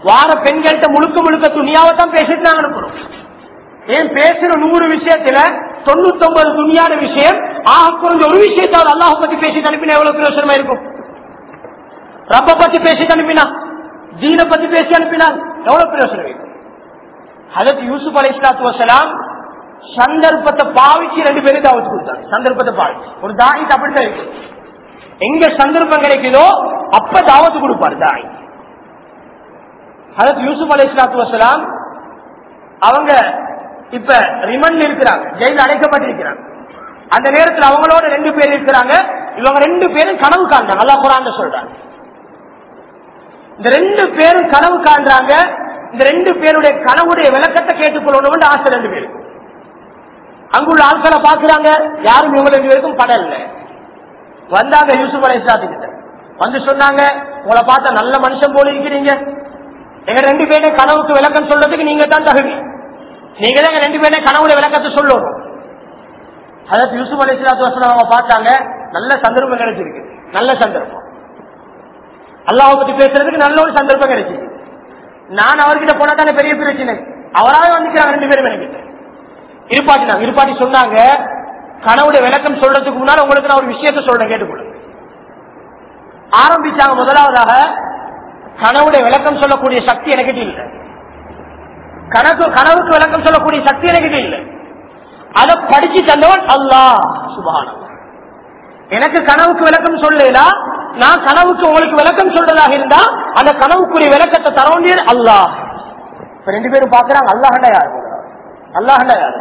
வார பெண்கள்கிட்ட முழுக்க முழுக்க துணியாவை தான் பேசிட்டு நாங்க அனுப்புறோம் ஏன் பேசுற நூறு விஷயத்துல தொண்ணூத்தி ஒன்பது துணியான விஷயம் ஆக குறைஞ்ச ஒரு விஷயத்தாவது அல்லாஹ் பத்தி பேசி அனுப்பினா எவ்வளவு பிரயோசனமா இருக்கும் ரப்ப பத்தி பேசி அனுப்பினா தீன பத்தி பேசி அனுப்பினால் எவ்வளவு பிரயோசனம் இருக்கும் அதற்கு யூசுப் அலி இஸ்லாத்து வசலாம் சந்தர்ப்பத்தை பாவிச்சு ரெண்டு பேரும் தாவத்து கொடுத்தாங்க சந்தர்ப்பத்தை பாவிச்சு ஒரு தாயிட்டு அப்படித்தான் இருக்கு எங்க சந்தர்ப்பம் கிடைக்குதோ அப்ப தாவத்து கொடுப்பாரு தாய் அதற்கு யூசுப் அலி இஸ்லாத்து வசலாம் அவங்க இப்ப ரிமண்ட் இருக்கிறாங்க ஜெயில அடைக்கப்பட்டிருக்கிறாங்க அந்த நேரத்தில் அவங்களோட ரெண்டு பேர் இருக்கிறாங்க இவங்க ரெண்டு பேரும் கனவு காண்றாங்க அல்லா குரான் சொல்றாங்க இந்த ரெண்டு பேரும் கனவு காண்றாங்க இந்த ரெண்டு பேருடைய கனவுடைய விளக்கத்தை கேட்டுக்கொள்ளணும் ஆசை ரெண்டு பேரும் அங்குள்ள ஆட்களை பாக்குறாங்க யாரும் இவங்க ரெண்டு பேருக்கும் படல வந்தாங்க யூசுப் அலை கிட்ட வந்து சொன்னாங்க உங்களை பார்த்தா நல்ல மனுஷன் போல இருக்கிறீங்க எங்க ரெண்டு பேரும் கனவுக்கு விளக்கம் சொல்றதுக்கு நீங்க தான் தகுதி நீங்க தான் எங்க ரெண்டு பேரும் கனவுடைய விளக்கத்தை சொல்லணும் அதாவது யூசுப் அலி அவங்க பார்த்தாங்க நல்ல சந்தர்ப்பம் கிடைச்சிருக்கு நல்ல சந்தர்ப்பம் அல்லாஹ் பத்தி பேசுறதுக்கு நல்ல ஒரு சந்தர்ப்பம் கிடைச்சிருக்கு நான் அவர்கிட்ட போனா தானே பெரிய பிரச்சனை அவராவே வந்துக்கிறாங்க ரெண்டு பேரும் எனக்கு இருப்பாட்டினாங்க இருப்பாட்டி சொன்னாங்க கனவுடைய விளக்கம் சொல்றதுக்கு முன்னால உங்களுக்கு நான் ஒரு விஷயத்த சொல்றேன் கேட்டுக்கொள்ளுங்க ஆரம்பிச்சாங்க முதலாவதாக கனவுடைய விளக்கம் சொல்லக்கூடிய சக்தி எனக்கு இல்லை கணக்கு கனவுக்கு விளக்கம் சொல்லக்கூடிய சக்தி எனக்கு இல்லை அதை படிச்சு தந்தவன் அல்லாஹ் சுபானம் எனக்கு கனவுக்கு விளக்கம் சொல்லலா நான் கனவுக்கு உங்களுக்கு விளக்கம் சொல்றதாக இருந்தா அந்த கனவுக்குரிய விளக்கத்தை தர வேண்டியது அல்லாஹ் இப்ப ரெண்டு பேரும் பாக்குறாங்க அல்லாஹண்டா யாரு அல்லாஹண்டா யாரு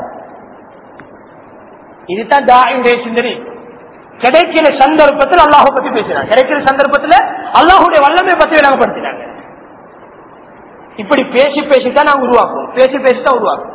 இதுதான் தாயுடைய சிந்தனை கிடைக்கிற சந்தர்ப்பத்தில் அல்லாஹ் பத்தி பேசினாங்க கிடைக்கிற சந்தர்ப்பத்தில் அல்லாஹுடைய வல்லமை பத்தி விளங்கப்படுத்தினாங்க இப்படி பேசி பேசித்தான் நான் உருவாக்கும் பேசி பேசித்தான் உருவாக்கும்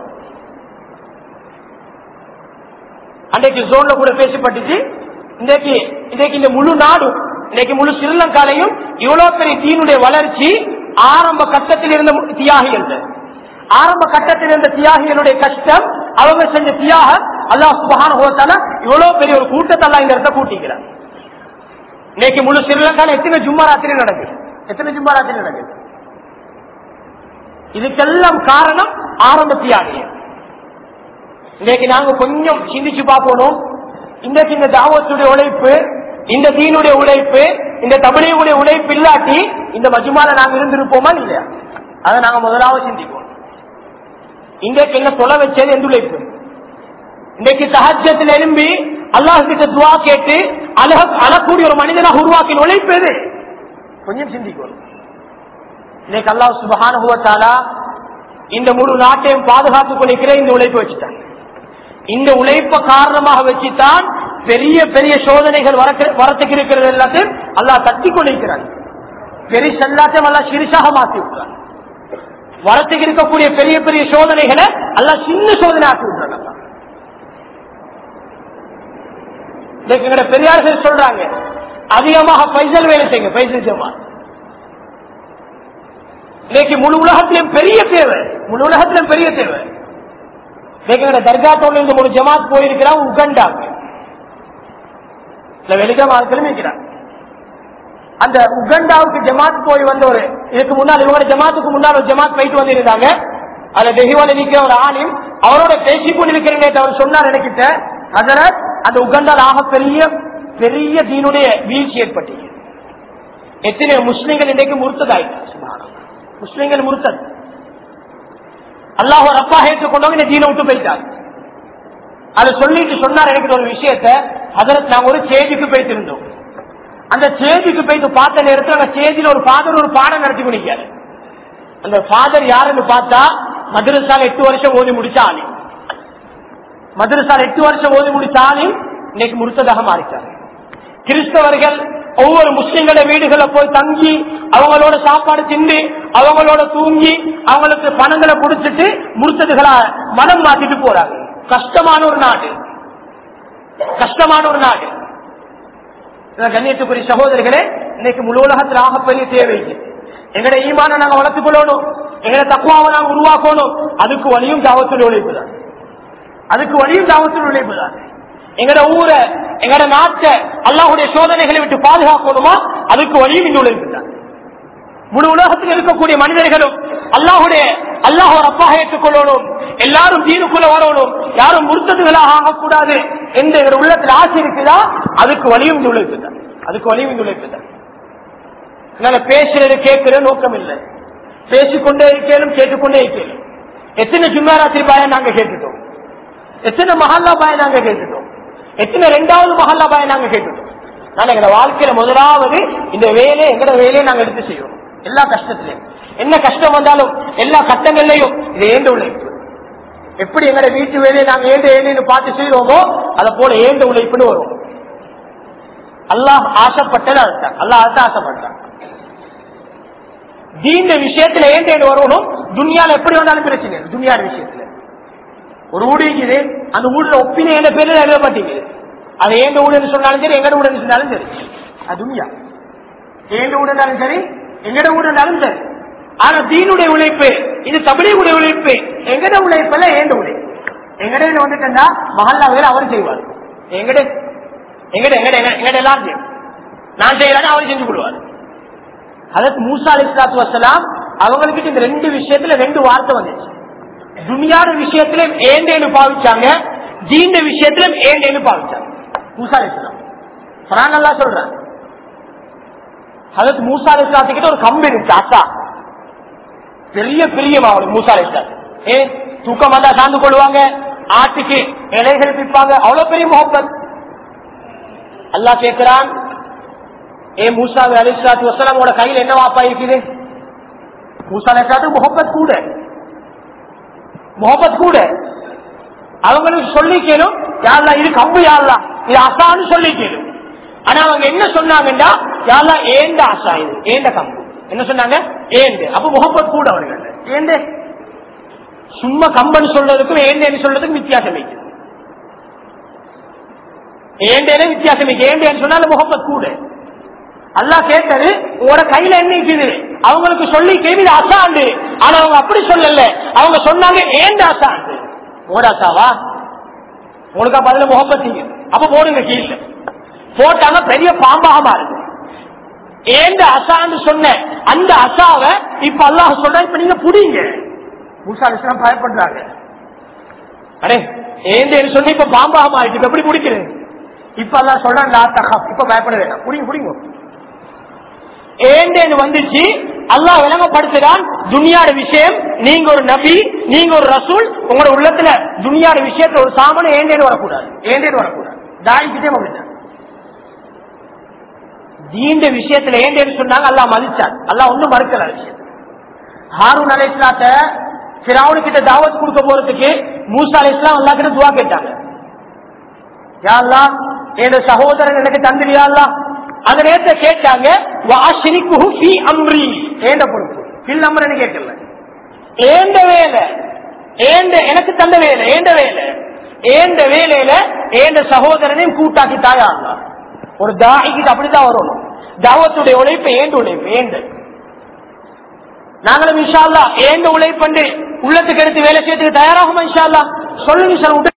அன்றைக்கு ஜோன்ல கூட பேசப்பட்டுச்சு இன்றைக்கு இன்றைக்கு இந்த முழு நாடும் இன்னைக்கு முழு ஸ்ரீலங்காலையும் இவ்வளவு பெரிய தீனுடைய வளர்ச்சி ஆரம்ப கட்டத்தில் இருந்த தியாகிகள் ஆரம்ப கட்டத்தில் இருந்த தியாகிகளுடைய கஷ்டம் அவங்க செஞ்ச தியாக அல்லாஹ் சுபகான ஹோத்தால இவ்வளவு பெரிய ஒரு கூட்டத்தை எல்லாம் இந்த இடத்த கூட்டிக்கிறார் இன்னைக்கு முழு ஸ்ரீலங்கால எத்தனை ஜும்மா ராத்திரி நடக்குது எத்தனை ஜும்மா ராத்திரி நடக்குது இதுக்கெல்லாம் காரணம் ஆரம்ப தியாகிகள் இன்னைக்கு நாங்க கொஞ்சம் சிந்திச்சு பார்க்கணும் இன்றைக்கு இந்த தாவத்துடைய உழைப்பு இந்த தீனுடைய உழைப்பு இந்த தமிழையுடைய உழைப்பு இல்லாட்டி இந்த மஜுமால நாங்க இருந்திருப்போமா இல்லையா அதை நாங்க முதலாவது சிந்திப்போம் இன்றைக்கு என்ன சொல்ல வச்சது எந்த உழைப்பு இன்னைக்கு சஹஜத்தில் எழும்பி அல்லாஹ் கிட்ட துவா கேட்டு அழக அழக்கூடிய ஒரு மனிதனாக உருவாக்கின உழைப்பு எது கொஞ்சம் சிந்திக்கணும் இன்னைக்கு அல்லாஹ் சுபகானுபவத்தாலா இந்த முழு நாட்டையும் பாதுகாத்துக் கொண்டிருக்கிற இந்த உழைப்பு வச்சுட்டாங்க இந்த உழைப்ப காரணமாக வச்சுதான் பெரிய பெரிய சோதனைகள் வரத்துக்கு இருக்கிறது எல்லாத்தையும் அல்லா தட்டி கொண்டிருக்கிறார் பெரிய எல்லாத்தையும் அல்லா சிறுசாக மாற்றி விட்டார் வரத்துக்கு இருக்கக்கூடிய பெரிய பெரிய சோதனைகளை அல்லா சின்ன சோதனை ஆக்கி விட்டாங்க எங்கட பெரியார்கள் சொல்றாங்க அதிகமாக பைசல் வேலை செய்யுங்க பைசல் ஜமா இன்னைக்கு முழு உலகத்திலும் பெரிய தேவை முழு உலகத்திலும் பெரிய தேவை எங்களோட தர்காத்தோட இருந்து ஒரு ஜமாத் போயிருக்கிறான் உகண்டாக்கு வெளிக்கிழமை ஆட்களும் இருக்கிறான் அந்த உகண்டாவுக்கு ஜமாத் போய் வந்த ஒரு இதுக்கு முன்னால் இவங்க ஜமாத்துக்கு முன்னால் ஒரு ஜமாத் போயிட்டு வந்து இருந்தாங்க அதுல தெஹிவால நிக்கிற ஒரு ஆணிம் அவரோட பேசி கொண்டிருக்கிறேன் அவர் சொன்னார் எனக்கிட்ட அதனால அந்த உகண்டால் ஆக பெரிய பெரிய தீனுடைய வீழ்ச்சி ஏற்பட்டு எத்தனை முஸ்லிம்கள் இன்றைக்கு முறுத்ததாயிட்டார் முஸ்லிம்கள் முறுத்தது அல்லாஹ் அப்பா ஏற்றுக்கொண்டவங்க இந்த தீனை விட்டு போயிட்டார் அதை சொல்லிட்டு சொன்னார் எனக்கு ஒரு விஷயத்த அதற்கு நாங்க ஒரு சேஜுக்கு போயிட்டு அந்த சேஜுக்கு போயிட்டு பார்த்த நேரத்தில் அந்த சேஜில் ஒரு ஃபாதர் ஒரு பாடம் நடத்தி முடிக்காரு அந்த ஃபாதர் யாருன்னு பார்த்தா மதுரசால எட்டு வருஷம் ஓதி முடிச்ச ஆளி மதுரசால எட்டு வருஷம் ஓதி முடிச்ச ஆளி இன்னைக்கு முழுத்ததாக மாறிட்டாங்க கிறிஸ்தவர்கள் ஒவ்வொரு முஸ்லிம்கள வீடுகளை போய் தங்கி அவங்களோட சாப்பாடு திண்டு அவங்களோட தூங்கி அவங்களுக்கு பணங்களை கொடுத்துட்டு முறுத்ததுகளா மனம் மாத்திட்டு போறாங்க கஷ்டமான ஒரு நாடு கஷ்டமான ஒரு நாடு கண்ணியத்துக்குரிய சகோதரிகளே இன்னைக்கு முழு உலகத்தில் ஆகப்பெரிய தேவை எங்கட ஈமான நாங்க வளர்த்துக் கொள்ளணும் எங்கட தக்குவாவை நாங்க உருவாக்கணும் அதுக்கு வழியும் தாவத்தில் உழைப்பு தான் அதுக்கு வழியும் தாவத்தில் உழைப்பு தான் எங்கட ஊரை எங்கட நாட்டை அல்லாஹுடைய சோதனைகளை விட்டு பாதுகாக்கணுமா அதுக்கு வழியும் இந்த உழைப்பு தான் முழு உலகத்தில் இருக்கக்கூடிய மனிதர்களும் அல்லாஹுடைய அல்லாஹ் ஒரு அப்பாக ஏற்றுக்கொள்ளணும் எல்லாரும் தீனுக்குள்ள வரணும் யாரும் முருத்ததுகளாக ஆகக்கூடாது என்ற ஒரு உள்ளத்தில் ஆசை இருக்குதா அதுக்கு வலியும் இந்த உழைப்பு தான் அதுக்கு வலியும் இந்த உழைப்பு தான் என்னால பேசுறது கேட்கிற நோக்கம் இல்லை பேசிக்கொண்டே இருக்கலும் கேட்டுக்கொண்டே இருக்கலும் எத்தனை ஜும்மாராத்திரி பாய நாங்க கேட்டுட்டோம் எத்தனை மஹல்லா பாய நாங்க கேட்டுட்டோம் எத்தனை ரெண்டாவது மஹல்லா பாய நாங்க கேட்டுட்டோம் நான் எங்க வாழ்க்கையில முதலாவது இந்த வேலையை எங்கட வேலையை நாங்க எடுத்து செய்யணும் எல்லா கஷ்டத்திலையும் என்ன கஷ்டம் வந்தாலும் எல்லா கட்டங்கள்லயும் இது ஏண்ட உழைப்பு எப்படி எங்கட வீட்டு வேலையை நாங்க ஏண்ட ஏழைன்னு பார்த்து செய்யறோமோ அதை போல ஏண்ட உழைப்புன்னு வரும் அல்லாஹ் ஆசைப்பட்டது அதுதான் அல்லாஹ் அதுதான் ஆசைப்பட்டான் தீண்ட விஷயத்துல ஏன் தேடி வரணும் துனியால எப்படி வந்தாலும் பிரச்சனை இல்லை துனியாட விஷயத்துல ஒரு ஊடு இருக்குது அந்த ஊர்ல ஒப்பின என்ற பேர்ல எழுத மாட்டேங்குது அது ஏண்ட ஊடுன்னு சொன்னாலும் சரி எங்கட ஊடுன்னு சொன்னாலும் சரி அது துனியா ஏண்ட ஊடுனாலும் சரி எங்கட ஊடுனாலும் சரி ஆனா தீனுடைய உழைப்பு இது தமிழுடைய உழைப்பு எங்கட உழைப்புல ஏண்ட உழைப்பு எங்கடையில வந்துட்டா மஹல்லா வேலை அவர் செய்வார் எங்கட எங்கட எங்கட எங்கட எல்லாரும் செய்யும் நான் செய்யறாங்க அவர் செஞ்சு கொள்வார் அதற்கு மூசா அலி இஸ்லாத்து வசலாம் அவங்களுக்கு இந்த ரெண்டு விஷயத்துல ரெண்டு வார்த்தை வந்துச்சு துனியாட விஷயத்துல ஏண்டேன்னு பாவிச்சாங்க ஜீண்ட விஷயத்துல ஏண்டேன்னு பாவிச்சாங்க மூசா அலி இஸ்லாம் குரான் நல்லா சொல்றாங்க அதற்கு மூசா அலி இஸ்லாத்துக்கிட்ட ஒரு கம்பி இருந்துச்சு அக்கா பெரிய பிரியம் அவளுக்கு மூசா அலி இஸ்லாம் ஏ தூக்கம் வந்தா சார்ந்து கொள்வாங்க ஆட்டுக்கு இலைகள் பிப்பாங்க அவ்வளவு பெரிய முகப்பத் அல்லாஹ் கேட்கிறான் ஏ மூசா அலிஸ்லாத்து வசலாமோட கையில் என்ன வாப்பா இருக்குது மூசா அலிஸ்லாத்து முகப்பத் கூட முகப்பத் கூட அவங்களுக்கு சொல்லி கேளும் யாருலா இது கம்பு யாருலா இது அசான்னு சொல்லி கேளும் ஆனா அவங்க என்ன சொன்னாங்கன்னா யாருலா ஏந்த அசா இது ஏந்த கம்பு என்ன சொன்னாங்க ஏந்து அப்ப முகப்பத் கூட அவர்கள் ஏந்து சும்மா கம்பன் சொல்றதுக்கும் ஏந்தேன்னு சொல்றதுக்கும் வித்தியாசம் இருக்குது ஏண்டேனே வித்தியாசம் இருக்கு ஏண்டேன்னு சொன்னாலும் முகப்பத் கூட அல்லா கேட்டது உங்களோட கையில என்ன இருக்குது அவங்களுக்கு சொல்லி கேள்வி அசாண்டு ஆனா அவங்க அப்படி சொல்லல அவங்க சொன்னாங்க ஏண்ட அசாண்டு உங்களோட அசாவா உங்களுக்கு பதில முகப்பத்தீங்க அப்ப போடுங்க கீழே போட்டாங்க பெரிய பாம்பாக மாறுது ஏண்ட அசான்னு சொன்ன அந்த அசாவை இப்ப அல்லாஹ் சொல்ற இப்ப நீங்க புடிங்க முசா அலிஸ்லாம் பயப்படுறாங்க அடே ஏந்தேன்னு சொல்லி இப்ப பாம்பாக மாறிட்டு இப்ப எப்படி பிடிக்கிறது இப்ப எல்லாம் சொல்றான் இப்ப பயப்பட வேண்டாம் புடிங்க புடிங்க ஏண்டேன்னு வந்துச்சு அல்லாஹ் விளங்கப்படுத்துறான் துனியாட விஷயம் நீங்க ஒரு நபி நீங்க ஒரு ரசூல் உங்களோட உள்ளத்துல துனியாட விஷயத்துல ஒரு சாமனை ஏண்டேன்னு வரக்கூடாது ஏண்டேன்னு வரக்கூடாது தாய்கிட்டே அப்படித்தான் தீண்ட விஷயத்துல ஏண்டேன்னு சொன்னாங்க அல்லாஹ் மதிச்சான் அல்லாஹ் ஒண்ணும் மறுக்கல விஷயம் ஹாரூன் அலை இஸ்லாத்த பிராவுனு கிட்ட தாவத் கொடுக்க போறதுக்கு மூசா அலை இஸ்லாம் அல்லா கிட்ட துவா கேட்டாங்க யா அல்லாஹ் என் சகோதரன் எனக்கு தந்திரியா அல்லாஹ் அந்த நேரத்தை கேட்டாங்க வாஷினிக்குஹு ஃபீ அம்ரி ஏண்ட பொறுப்பு ஃபில் அம்ரன்னு கேட்கல ஏண்ட வேலை ஏண்ட எனக்கு தந்த வேலை ஏண்ட வேலை ஏண்ட வேலையில ஏண்ட சகோதரனையும் கூட்டாக்கி தாயா அல்லாஹ். ஒரு தாய்க்கு அப்படிதான் வரணும் தாவத்துடைய உழைப்பு ஏண்ட உழைப்பு ஏண்ட நாங்களும் இன்ஷா அல்லாஹ் ஏண்ட உழைப்பண்டு உள்ளத்துக்கு எடுத்து வேலை செய்யறதுக்கு தயாராகும் இன்ஷா அல்லாஹ் சொல்லுங்க சார்